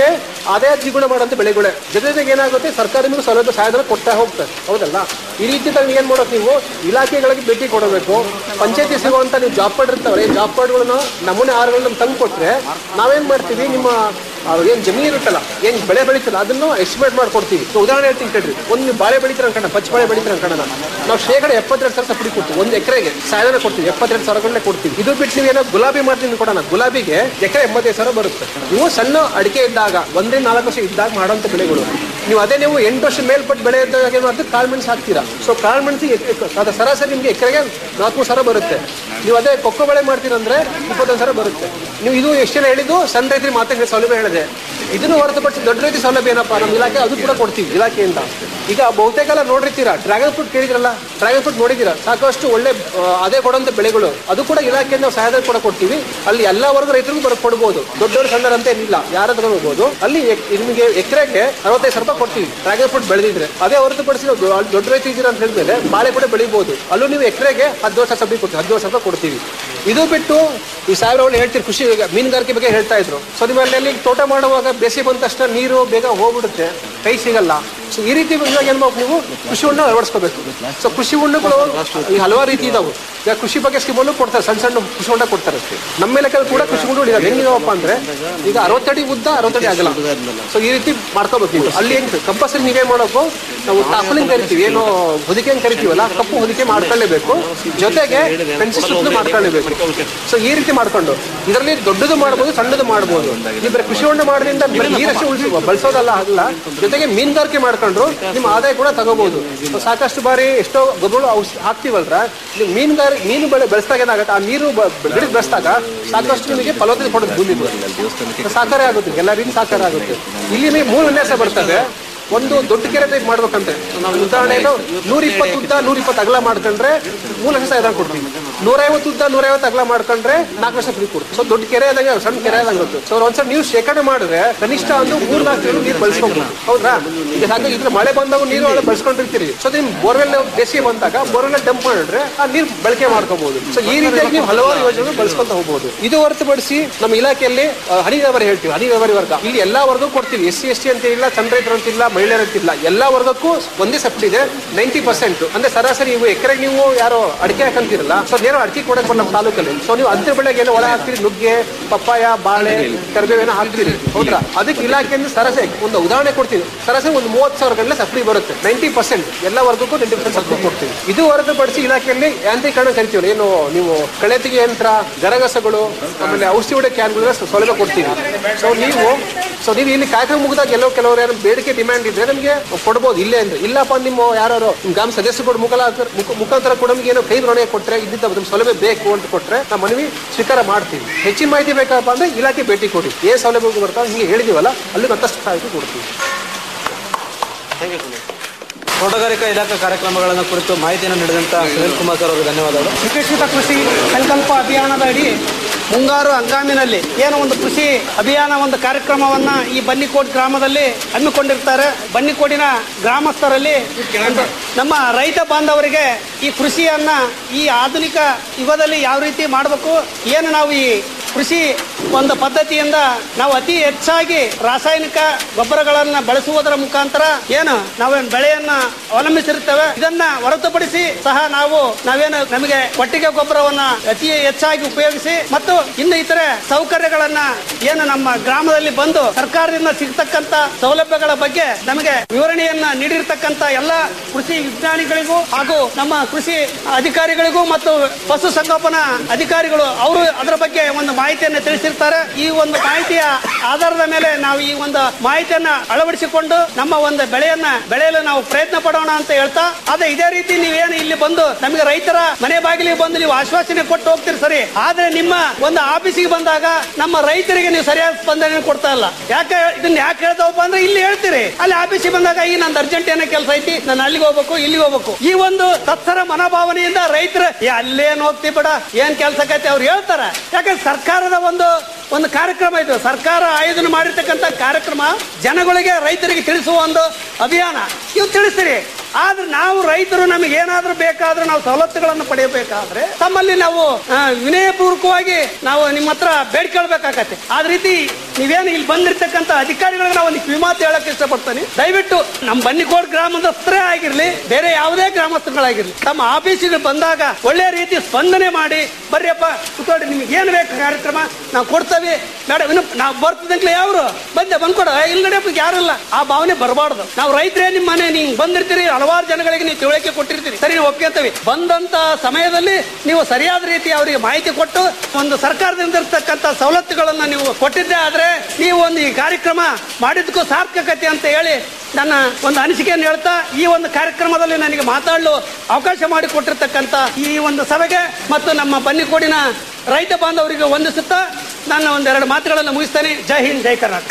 ಆದಾಯ ದ್ವಿಗುಣ ಮಾಡುವಂತ ಬೆಳೆಗಳೇ ಜೊತೆ ಜೊತೆಗೆ ಏನಾಗುತ್ತೆ ಸರ್ಕಾರ ನಿಮಗೆ ಸೌಲಭ್ಯ ಸಹಾಯಧನ ಕೊಡ್ತಾ ಹೋಗ್ತಾರೆ ಹೌದಲ್ಲ ಈ ರೀತಿ ತಾವು ಏನ್ ಮಾಡೋದು ನೀವು ಇಲಾಖೆಗಳಿಗೆ ಭೇಟಿ ಕೊಡಬೇಕು ಪಂಚಾಯತಿ ಸಿಗುವಂತ ನೀವು ಜಾಬ್ ಕಾರ್ಡ್ ಇರ್ತಾವ್ರೆ ಜಾಬ್ ಕಾರ್ಡ್ಗಳನ್ನ ನಮೂನೆ ಆರುಗಳನ್ನ ತಂದು ಕೊಟ್ರೆ ನಾವೇನ್ ಮಾಡ್ತೀವಿ ನಿಮ್ಮ ಆ, ಏನ್ ಜಮೀನು ಇರುತ್ತಲ್ಲ ಏನ್ ಬೆಳೆ ಬೆಳೀತಲ್ಲ ಅದನ್ನು ಎಸ್ಟಿಮೇಟ್ ಮಾಡ್ಕೊಡ್ತೀವಿ So, ಉದಾಹರಣೆ ಹೇಳ್ತೀನಿ ಕೇಳ್ರಿ ಒಂದು ನೀವು ಬಾಳೆ ಬೆಳಿತೀರ ಅನ್ಕಣ ಪಚ್ಚ ಬಾಳೆ ಬೆಳಿತೀರ ಅನ್ಕಣ ನಾವು ಶೇಕಡ ಎಪ್ಪತ್ತೆರಡು ಸಾವಿರ ಸಬ್ಸಿಡಿ ಕೊಡ್ತೀವಿ ಒಂದು ಎಕರೆಗೆ ಸಾವಿರ ಕೊಡ್ತೀವಿ ಎಪ್ಪತ್ತೆರಡು ಸಾವಿರಗಳನ್ನೇ ಕೊಡ್ತೀವಿ ಇದು ಬಿಟ್ಟು ನೀವು ಏನೋ ಗುಲಾಬಿ ಮಾಡ್ತೀನಿ ಕೊಡೋಣ ಗುಲಾಬಿಗೆ ಎಕರೆ ಎಂಬತ್ತೈದು ಸಾವಿರ ಬರುತ್ತೆ ನೀವು ಸಣ್ಣ ಅಡಿಕೆ ಇದ್ದಾಗ ಒಂದರಿಂದ ನಾಲ್ಕು ವರ್ಷ ಇದ್ದಾಗ ಮಾಡೋಂಥ ಬೆಳೆಗಳು ನೀವು ಅದೇ ನೀವು ಎಂಟು ವರ್ಷ ಮೇಲ್ಪಟ್ಟು ಬೆಳೆ ಇದ್ದಾಗ ಏನು ಮಾಡ್ತೀವಿ ಕಾಳು ಮೆಣಸು ಹಾಕ್ತೀರಾ ಸೊ ಕಾಳು ಮೆಣಸಿಗೆ ಅದು ಸರಾಸರಿ ನಿಮಗೆ ಎಕರೆಗೆ ನಾಲ್ಕು ಸಾವಿರ ಬರುತ್ತೆ ನೀವು ಅದೇ ಕೊಕ್ಕೋ ಬೆಳೆ ಮಾಡ್ತೀರಂದ್ರೆ ಇಪ್ಪತ್ತೊಂದು ಸಾವಿರ ಬರುತ್ತೆ ನೀವು ಇದು ಎಷ್ಟೆಲ್ಲ ಹೇಳಿದ್ದು ಸಣ್ಣ ರೈತರಿಗೆ ಮಾತ್ರ ಸೌಲಭ್ಯ ಹೇಳಿದೆ ಇದನ್ನು ಹೊರತುಪಡಿಸಿ ದೊಡ್ಡ ರೈತ ಸೌಲಭ್ಯ ಏನಪ್ಪಾ ನಮ್ಮ ಇಲಾಖೆ ಅದು ಕೂಡ ಕೊಡ್ತೀವಿ ಇಲಾಖೆಯಿಂದ ಈಗ ಬಹುತೇಕ ಎಲ್ಲ ನೋಡಿರ್ತೀರಾ ಡ್ರ್ಯಾಗನ್ ಫ್ರೂಟ್ ಕೇಳಿದ್ರಲ್ಲ ಡ್ರ್ಯಾಗನ್ ಫ್ರೂಟ್ ನೋಡಿದ್ದೀರಾ ಸಾಕಷ್ಟು ಒಳ್ಳೆ ಆ, ಅದೇ ಕೊಡುವಂತ ಬೆಳೆಗಳು ಅದು ಕೂಡ ಇಲಾಖೆಯಿಂದ ನಾವು ಸಹಾಯಧನ ಕೂಡ ಕೊಡ್ತೀವಿ ಅಲ್ಲಿ ಎಲ್ಲಾ ವರ್ಗ ರೈತರಿಗೂ ಬರ ಕೊಡ್ಬೋದು ದೊಡ್ಡವರು ಸಣ್ಣರು ಅಂತ ಏನಿಲ್ಲ ಯಾರ ಹೋಗ್ಬೋದು ಅಲ್ಲಿ ಎಕ್- ನಿಮಗೆ ಎಕರೆಗೆ ಅರವತ್ತೈದು ಸಾವಿರ ರೂಪಾಯಿ ಕೊಡ್ತೀವಿ ಡ್ರ್ಯಾಗನ್ ಫ್ರೂಟ್ ಬೆಳೆದಿದ್ರೆ ಅದೇ ಹೊರತುಪಡಿಸಿ ನಾವು ದೊ- ದೊಡ್ಡ ರೈತ ಇದ್ದೀರಾ ಅಂತ ಹೇಳಿದ್ಮೇಲೆ ಬಾಳೆ ಕೂಡ ಬೆಳಿಬಹುದು ಅಲ್ಲೂ ನೀವು ಎಕರೆಗೆ ಹದಿನೇಳು ಸಾವಿರ ಸಬ್ಸಿಡಿ ಕೊಡ್ತೀವಿ ಹದಿನೇಳು ಸಾವಿರ ರೂಪಾಯಿ ಕೊಡ್ತೀವಿ ಇದು ಬಿಟ್ಟು ಈ ಸಾವಿರ ಒಳ್ಳೆ ಹೇಳ್ತೀರಿ ಕೃಷಿ ಈಗ ಮೀನುಗಾರಿಕೆ ಬಗ್ಗೆ ಹೇಳ್ತಾ ಇದ್ರು ಸೊ ನಿಮ್ಮಲ್ಲಿ ತೋಟ ಮಾಡುವಾಗ ಬೇಸಿಗೆ ಬಂದ ತಕ್ಷಣ ನೀರು ಬೇಗ ಹೋಗ್ಬಿಡುತ್ತೆ ಕೈ ಸಿಗಲ್ಲ ಸೊ ಈ ರೀತಿ ಇವಾಗ ಏನ್ ಮಾಡ್ಬೇಕು ನೀವು ಕೃಷಿ ಹೊಂಡ ಅಳವಡಿಸ್ಕೋಬೇಕು ಸೊ ಕೃಷಿ ಹೊಂಡಗಳು ಈ ಹಲವಾರು ರೀತಿ ಇದಾವೆ ಈಗ ಕೃಷಿ ಬಗ್ಗೆ ಸ್ಕೀಮಲ್ಲೂ ಕೊಡ್ತಾರೆ ಸಣ್ಣ ಸಣ್ಣ ಕೃಷಿ ಹೊಂಡ ಕೊಡ್ತಾರೆ ನಮ್ಮ ಇಲಾಖೆಯಲ್ಲಿ ಕೂಡ ಕೃಷಿ ಹೊಂಡ ಇದಾವೆ ಹೆಂಗಿದಾವಪ್ಪ ಅಂದ್ರೆ ಈಗ ಅರವತ್ತಡಿ ಉದ್ದ ಅರವತ್ತಡಿ ಆಗಲ್ಲ ಸೊ ಈ ರೀತಿ ಮಾಡ್ಕೋಬೇಕು ನೀವು ಅಲ್ಲಿ ಏನ್ ಕಂಪಲ್ಸರಿ ನೀವೇನ್ ಮಾಡಬೇಕು ನಾವು ಟಾಪಲಿಂಗ್ ಕರಿತೀವಿ ಏನು ಹೊದಿಕೆ ಅಂತ ಕರಿತೀವಲ್ಲ ಕಪ್ಪು ಹೊದಿಕೆ ಮಾಡ್ಕೊಳ್ಳೇಬೇಕು ಜೊತೆಗೆ ಪೆನ್ಸಿಲ್ ಸುತ್ತಲೂ ಮಾಡ್ಕೊಳ್ಳೇಬೇಕು ಸೊ ಈ ರೀತಿ ಮಾಡ್ಕೊಂಡು ಇದರಲ್ಲಿ ದೊಡ್ಡದು ಮಾಡ್ಬೋದು ಸಣ್ಣದು ಮಾಡ್ಬೋದು ನೀವು ಬರೀ ಕೃಷಿ ಹೊಂಡ ಮಾಡೋದ್ರಿಂದ ಬರೀ ನೀರಷ್ಟೇ ಉಳಿಸಿ ಬಳಸೋದಲ್ಲ ಆಗಲ್ಲ ಜೊತೆಗೆ ಮೀನುಗಾರಿಕೆ ಮಾಡ್ಕೊಂಡ್ರು ನಿಮ್ಮ ಆದಾಯ ಕೂಡ ತಗೋಬಹುದು ಸೊ ಸಾಕಷ್ಟು ಬಾರಿ ಎಷ್ಟೋ ಗೊಬ್ಬರಗಳು ಔಷಧಿ ಹಾಕ್ತಿವಲ್ರ ನೀವು ಮೀನುಗಾರಿ ಮೀನು ಬೆಳೆ ಬೆಳೆಸಿದಾಗ ಏನಾಗುತ್ತೆ ಆ ನೀರು ಬ- ಗಿಡಕ್ಕೆ ಬೆಳೆಸಿದಾಗ ಸಾಕಷ್ಟು ನಿಮಗೆ ಫಲವತ್ತತೆ ಕೊಡೋದು ಭೂಮಿ ಸಾಕಾರ ಆಗುತ್ತೆ ಎಲ್ಲ ರೀತಿ ಸಾಕಾರ ಆಗುತ್ತೆ ಇಲ್ಲಿ ನಿಮಗೆ ಮೂರು ವಿನ್ಯಾಸ ಬರ್ತದೆ ಒಂದು ದೊಡ್ಡ ಕೆರೆ ಟೈಪ್ ಮಾಡ್ಬೇಕಂತೆ ನಾವು ಉದಾಹರಣೆಗೆ ನೂರ ಇಪ್ಪತ್ತು ಉದ್ದ ನೂರ ಇಪ್ಪತ್ತು ಅಗಲ ಮಾಡ್ಕೊಂಡ್ರೆ ಮೂರು ಲಕ್ಷ ಸಹಾಯ ಕೊಡ್ತೀವಿ ನೂರೈವತ್ತು ಉದ್ದ ನೂರೈವತ್ತು ಅಗಲ ಮಾಡ್ಕೊಂಡ್ರೆ ನಾಲ್ಕು ಲಕ್ಷ ಫ್ರೀ ಕೊಡ್ತೀವಿ ಸೊ ದೊಡ್ಡ ಕೆರೆ ಆದಂಗೆ ಸಣ್ಣ ಕೆರೆ ಆದಂಗೆ ಗೊತ್ತು ಸೊ ಒಂದ್ಸಲ ನೀವು ಶೇಖರಣೆ ಮಾಡಿದ್ರೆ ಕನಿಷ್ಠ ಒಂದು ಮೂರ್ ನಾಲ್ಕು ತಿಂಗಳು ನೀರು ಬಳಸ್ಕೊಬೋದು ಹೌದಾ ಈಗ ಹಾಗಾಗಿ ಇದ್ರ ಮಳೆ ಬಂದಾಗ ನೀರು ಒಳ್ಳೆ ಬಳಸ್ಕೊಂಡಿರ್ತೀರಿ ಸೊ ನಿಮ್ ಬೋರ್ವೆಲ್ ಬೇಸಿಗೆ ಬಂದಾಗ ಬೋರ್ವೆಲ್ ಡಂಪ್ ಮಾಡಿದ್ರೆ ಆ ನೀರು ಬಳಕೆ ಮಾಡ್ಕೋಬಹುದು ಸೊ ಈ ರೀತಿಯಾಗಿ ನೀವು ಹಲವಾರು ಯೋಜನೆ ಬಳಸ್ಕೊಂತ ಹೋಗಬಹುದು ಇದು ಹೊರತುಪಡಿಸಿ ನಮ್ಮ ಇಲಾಖೆಯಲ್ಲಿ ಆ, ಹನಿ ವ್ಯಾಪಾರಿ ಹೇಳ್ತೀವಿ ಹನಿ ವ್ಯಾಪಾರಿ ವರ್ಗ ಇಲ್ಲಿ ಎಲ್ಲಾ ವರ್ಗಕ್ಕೂ ಕೊಡ್ತೀವಿ ಎಸ್ ಸಿ ಎಸ್ ಟಿ ಅಂತ ಇಲ್ಲ ಸಣ್ಣ ರೈತರು ಅಂತಿಲ್ಲ ಮಹಿಳೆಯರು ಅಂತಿಲ್ಲ ಎಲ್ಲಾ ವರ್ಗಕ್ಕೂ ಒಂದೇ ಸಬ್ಸಿಡಿ ಇದೆ ನೈಂಟಿ ಪರ್ಸೆಂಟ್ ಅಂದ್ರೆ ಸರಾಸರಿ ನೀವು ಎಕರೆಗೆ ನೀವು ಯಾರೋ ಅಡಿಕೆ ಹಾಕಂತಿರಲ್ಲ ಸೊ ನೇರ ಅಡಿಕೆ ಕೊಡಕ್ ನಮ್ಮ ತಾಲೂಕಲ್ಲಿ ಸೊ ನೀವು ಅಂತರ ಬೆಳೆಗೆ ಏನೋ ಒಳ ಹಾಕ್ತೀರಿ ನುಗ್ಗೆ ಪಪ್ಪಾಯ ಬಾಳೆ ಕರಿಬೇವೇನೋ ಹಾಕ್ತೀರಿ ಹೌದ್ರಾ ಅದಕ್ಕೆ ಇಲಾಖೆಯಿಂದ ಸರಾಸರಿ ಒಂದು ಉದಾಹರಣೆ ಕೊಡ್ತೀವಿ ಸರಾಸರಿ ಒಂದು ಮೂವತ್ತು ಸಾವಿರ ಗಂಟೆ ಸಬ್ಸಿಡಿ ಬರುತ್ತೆ ನೈಂಟಿ ಪರ್ಸೆಂಟ್ ಎಲ್ಲ ವರ್ಗಕ್ಕೂ ನೈಂಟಿ ಪರ್ಸೆಂಟ್ ಸಬ್ಸಿಡಿ ಕೊಡ್ತೀವಿ ಇದು ಹೊರತುಪಡಿಸಿ ಇಲಾಖೆಯಲ್ಲಿ ಯಾಂತ್ರೀಕರಣ ಕರಿತೀವಿ ಏನು ನೀವು ಕಳೆತಿಗೆ ಯಂತ್ರ ಗರಗಸಗಳು ಆಮೇಲೆ ಔಷಧಿ ಹೊಡೆ ಕ್ಯಾನ್ಗಳ ಸೌಲಭ್ಯ ಕೊಡ್ತೀವಿ ಸೊ ನೀವು ಸೊ ನೀವು ಇಲ್ಲಿ ಕಾರ್ಯಕ್ರಮ ಮುಗಿದಾಗ ಎಲ್ಲೋ ಕೆಲವರು ಯಾರು ಬೇಡಿಕೆ ಡಿಮ್ಯಾಂಡ್ ಇದ್ರೆ ನಮಗೆ ಕೊಡ್ಬೋದು ಇಲ್ಲೇ ಅಂದ್ರೆ ಇಲ್ಲಪ್ಪ ನಿಮ್ಮ ಯಾರು ನಿಮ್ಮ ಗ್ರಾಮ ಸದಸ್ಯರುಗಳು ಮುಖಾಂತರ ಮುಖ- ಮುಖಾಂತರ ಕೂಡ ನಮ್ಗೆ ಏನೋ ಕೈ ಋಣ ಕೊಟ್ರೆ ಇದ್ದಿದ್ದ ನಮ್ಮ ಸೌಲಭ್ಯ ಬೇಕು ಅಂತ ಕೊಟ್ರೆ ನಾವು ಮನವಿ ಸ್ವೀಕಾರ ಮಾಡ್ತೀವಿ ಹೆಚ್ಚಿನ ಮಾಹಿತಿ ಬೇಕಪ್ಪ ಅಂದ್ರೆ ಇಲಾಖೆ ಭೇಟಿ ಕೊಡಿ ಏನ್ ಸೌಲಭ್ಯ ಬರ್ತಾವೆ ಹಿಂಗೆ ಹೇಳಿದೀವಲ್ಲ ಅಲ್ಲಿ ಮತ್ತಷ್ಟು ಮಾಹಿತಿ ಕೊಡ್ತೀವಿ ತೋಟಗಾರಿಕಾ ಇಲಾಖಾ ಕಾರ್ಯಕ್ರಮಗಳನ್ನು ಕುರಿತು ಮಾಹಿತಿಯನ್ನು ನೀಡಿದಂತ ಸುನಿಲ್ ಕುಮಾರ್ ಸರ್ ಅವರಿಗೆ ಧನ್ಯವಾದಗಳು ವಿಕಸಿತ ಕೃಷಿ ಸಂಕಲ್ಪ ಅಭಿಯಾನದ ಅಡಿ ಮುಂಗಾರು ಹಂಗಾಮಿನಲ್ಲಿ ಏನು ಒಂದು ಕೃಷಿ ಅಭಿಯಾನ ಒಂದು ಕಾರ್ಯಕ್ರಮವನ್ನ ಈ ಬನ್ನಿಕೋಟ್ ಗ್ರಾಮದಲ್ಲಿ ಹಮ್ಮಿಕೊಂಡಿರ್ತಾರೆ ಬನ್ನಿಕೋಟಿನ ಗ್ರಾಮಸ್ಥರಲ್ಲಿ ಒಂದು ನಮ್ಮ ರೈತ ಬಾಂಧವರಿಗೆ ಈ ಕೃಷಿಯನ್ನ ಈ ಆಧುನಿಕ ಯುಗದಲ್ಲಿ ಯಾವ ರೀತಿ ಮಾಡಬೇಕು ಏನು ನಾವು ಈ ಕೃಷಿ ಒಂದು ಪದ್ಧತಿಯಿಂದ ನಾವು ಅತಿ ಹೆಚ್ಚಾಗಿ ರಾಸಾಯನಿಕ ಗೊಬ್ಬರಗಳನ್ನ ಬಳಸುವುದರ ಮುಖಾಂತರ ಏನು ನಾವೇನು ಬೆಳೆಯನ್ನ ಅವಲಂಬಿಸಿರ್ತೇವೆ ಇದನ್ನ ಹೊರತುಪಡಿಸಿ ಸಹ ನಾವು ನಾವೇನು ನಮಗೆ ಕೊಟ್ಟಿಗೆ ಗೊಬ್ಬರವನ್ನ ಅತಿ ಹೆಚ್ಚಾಗಿ ಉಪಯೋಗಿಸಿ ಮತ್ತು ಇನ್ನು ಇತರೆ ಸೌಕರ್ಯಗಳನ್ನ ಏನು ನಮ್ಮ ಗ್ರಾಮದಲ್ಲಿ ಬಂದು ಸರ್ಕಾರದಿಂದ ಸಿಗ್ತಕ್ಕಂತ ಸೌಲಭ್ಯಗಳ ಬಗ್ಗೆ ನಮಗೆ ವಿವರಣೆಯನ್ನ ನೀಡಿರ್ತಕ್ಕಂತ ಎಲ್ಲ ಕೃಷಿ ವಿಜ್ಞಾನಿಗಳಿಗೂ ಹಾಗೂ ನಮ್ಮ ಕೃಷಿ ಅಧಿಕಾರಿಗಳಿಗೂ ಮತ್ತು ಪಶು ಸಂಗೋಪನಾ ಅಧಿಕಾರಿಗಳು ಅವರು ಅದರ ಬಗ್ಗೆ ಒಂದು ಮಾಹಿತಿಯನ್ನು ತಿಳಿಸಿರ್ತಾರೆ ಈ ಒಂದು ಮಾಹಿತಿಯ ಆಧಾರದ ಮೇಲೆ ನಾವು ಈ ಒಂದು ಮಾಹಿತಿಯನ್ನ ಅಳವಡಿಸಿಕೊಂಡು ನಮ್ಮ ಒಂದು ಬೆಳೆಯನ್ನ ಬೆಳೆಯಲು ನಾವು ಪ್ರಯತ್ನ ಪಡೋಣ ಅಂತ ಹೇಳ್ತಾ ಆದ್ರೆ ಇದೇ ರೀತಿ ನೀವೇನು ಇಲ್ಲಿ ಬಂದು ನಮಗೆ ರೈತರ ಮನೆ ಬಾಗಿಲಿಗೆ ಬಂದು ನೀವು ಆಶ್ವಾಸನೆ ಕೊಟ್ಟು ಹೋಗ್ತೀರಿ ಸರಿ ಆದ್ರೆ ನಿಮ್ಮ ಒಂದು ಆಫೀಸಿಗೆ ಬಂದಾಗ ನಮ್ಮ ರೈತರಿಗೆ ನೀವು ಸರಿಯಾದ ಸ್ಪಂದನೆ ಕೊಡ್ತಾ ಇಲ್ಲ ಯಾಕೆ ಇದನ್ನ ಯಾಕೆ ಹೇಳ್ತಾವಪ್ಪ ಅಂದ್ರೆ ಇಲ್ಲಿ ಹೇಳ್ತೀರಿ ಅಲ್ಲಿ ಆಫೀಸಿಗೆ ಬಂದಾಗ ಈ ನಂದು ಅರ್ಜೆಂಟ್ ಏನೋ ಕೆಲಸ ಐತಿ ನಾನು ಅಲ್ಲಿಗೆ ಹೋಗ್ಬೇಕು ಇಲ್ಲಿಗೆ ಹೋಗ್ಬೇಕು ಈ ಒಂದು ತತ್ಸರ ಮನೋಭಾವನೆಯಿಂದ ರೈತರು ಏ ಅಲ್ಲೇನ್ ಹೋಗ್ತಿ ಬಿಡ ಏನ್ ಕೆಲ್ಸಕ್ಕೈತಿ ಅವ್ರು ಹೇಳ್ತಾರೆ ಯಾಕಂದ್ರೆ ಸರ್ಕಾರದ ಒಂದು ಒಂದು ಕಾರ್ಯಕ್ರಮ ಇದು ಸರ್ಕಾರ ಆಯೋಜನೆ ಮಾಡಿರ್ತಕ್ಕಂಥ ಕಾರ್ಯಕ್ರಮ ಜನಗಳಿಗೆ ರೈತರಿಗೆ ತಿಳಿಸುವ ಒಂದು ಅಭಿಯಾನ ಇವು ತಿಳಿಸ್ತೀರಿ ಆದ್ರೆ ನಾವು ರೈತರು ನಮಗೆ ಏನಾದ್ರೂ ಬೇಕಾದ್ರೆ ನಾವು ಸವಲತ್ತುಗಳನ್ನು ಪಡೆಯಬೇಕಾದ್ರೆ ತಮ್ಮಲ್ಲಿ ನಾವು ಆ, ವಿನಯಪೂರ್ವಕವಾಗಿ ನಾವು ನಿಮ್ಮ ಹತ್ರ ಬೇಡ್ಕೊಳ್ಬೇಕಾಗತ್ತೆ ಆದ ರೀತಿ ನೀವೇನು ಇಲ್ಲಿ ಬಂದಿರ್ತಕ್ಕಂಥ ಅಧಿಕಾರಿಗಳಿಗೆ ನಾವು ಒಂದು ಕಿವಿಮಾತು ಹೇಳಕ್ ಇಷ್ಟಪಡ್ತೀನಿ ದಯವಿಟ್ಟು ನಮ್ಮ ಬನ್ನಿಕೋಡ್ ಗ್ರಾಮದಸ್ಥರೇ ಆಗಿರ್ಲಿ ಬೇರೆ ಯಾವುದೇ ಗ್ರಾಮಸ್ಥರುಗಳಾಗಿರ್ಲಿ ತಮ್ಮ ಆಫೀಸಿಗೆ ಬಂದಾಗ ಒಳ್ಳೆ ರೀತಿ ಸ್ಪಂದನೆ ಮಾಡಿ ಬರ್ರಿಯಪ್ಪ ಕೂತ್ಕೊಳ್ಳಿ ನಿಮ್ಗೆ ಏನು ಬೇಕು ಕಾರ್ಯಕ್ರಮ ನಾವು ಕೊಡ್ತೇವೆ ಮೇಡಮ್ ಇನ್ನು ನಾವು ಬರ್ತಿದ್ದಂಕ್ಲೆ ಯಾವ್ರು ಬಂದೆ ಬಂದ್ಕೊಡ ಇಲ್ಗಡೆ ಯಾರಿಲ್ಲ ಆ ಭಾವನೆ ಬರಬಾರ್ದು ನಾವು ರೈತರೇ ನಿಮ್ಮ ಮನೆ ನೀವು ಬಂದಿರ್ತೀರಿ ಹಲವಾರು ಜನಗಳಿಗೆ ನೀವು ತಿಳುವಳಿಕೆ ಕೊಟ್ಟಿರ್ತೀರಿ ಸರಿ ನಾವು ಒಪ್ಕೊಂತೀವಿ ಬಂದಂತ ಸಮಯದಲ್ಲಿ ನೀವು ಸರಿಯಾದ ರೀತಿ ಅವರಿಗೆ ಮಾಹಿತಿ ಕೊಟ್ಟು ಒಂದು ಸರ್ಕಾರದಿಂದ ಇರ್ತಕ್ಕಂಥ ಸವಲತ್ತುಗಳನ್ನ ನೀವು ಕೊಟ್ಟಿದ್ದೇ ಆದ್ರೆ ನೀವು ಒಂದು ಈ ಕಾರ್ಯಕ್ರಮ ಮಾಡಿದ್ದಕ್ಕೂ ಸಾರ್ಥಕತೆ ಅಂತ ಹೇಳಿ ನನ್ನ ಒಂದು ಅನಿಸಿಕೆಯನ್ನು ಹೇಳ್ತಾ ಈ ಒಂದು ಕಾರ್ಯಕ್ರಮದಲ್ಲಿ ನನಗೆ ಮಾತಾಡಲು ಅವಕಾಶ ಮಾಡಿಕೊಟ್ಟಿರ್ತಕ್ಕಂಥ ಈ ಒಂದು ಸಭೆಗೆ ಮತ್ತು ನಮ್ಮ ಬನ್ನಿಕೋಡಿನ ರೈತ ಬಾಂಧವರಿಗೆ ವಂದಿಸುತ್ತಾ ನನ್ನ ಒಂದೆರಡು ಮಾತುಗಳನ್ನು ಮುಗಿಸ್ತೇನೆ ಜೈ ಹಿಂದ್ ಜೈ ಕರ್ನಾಟಕ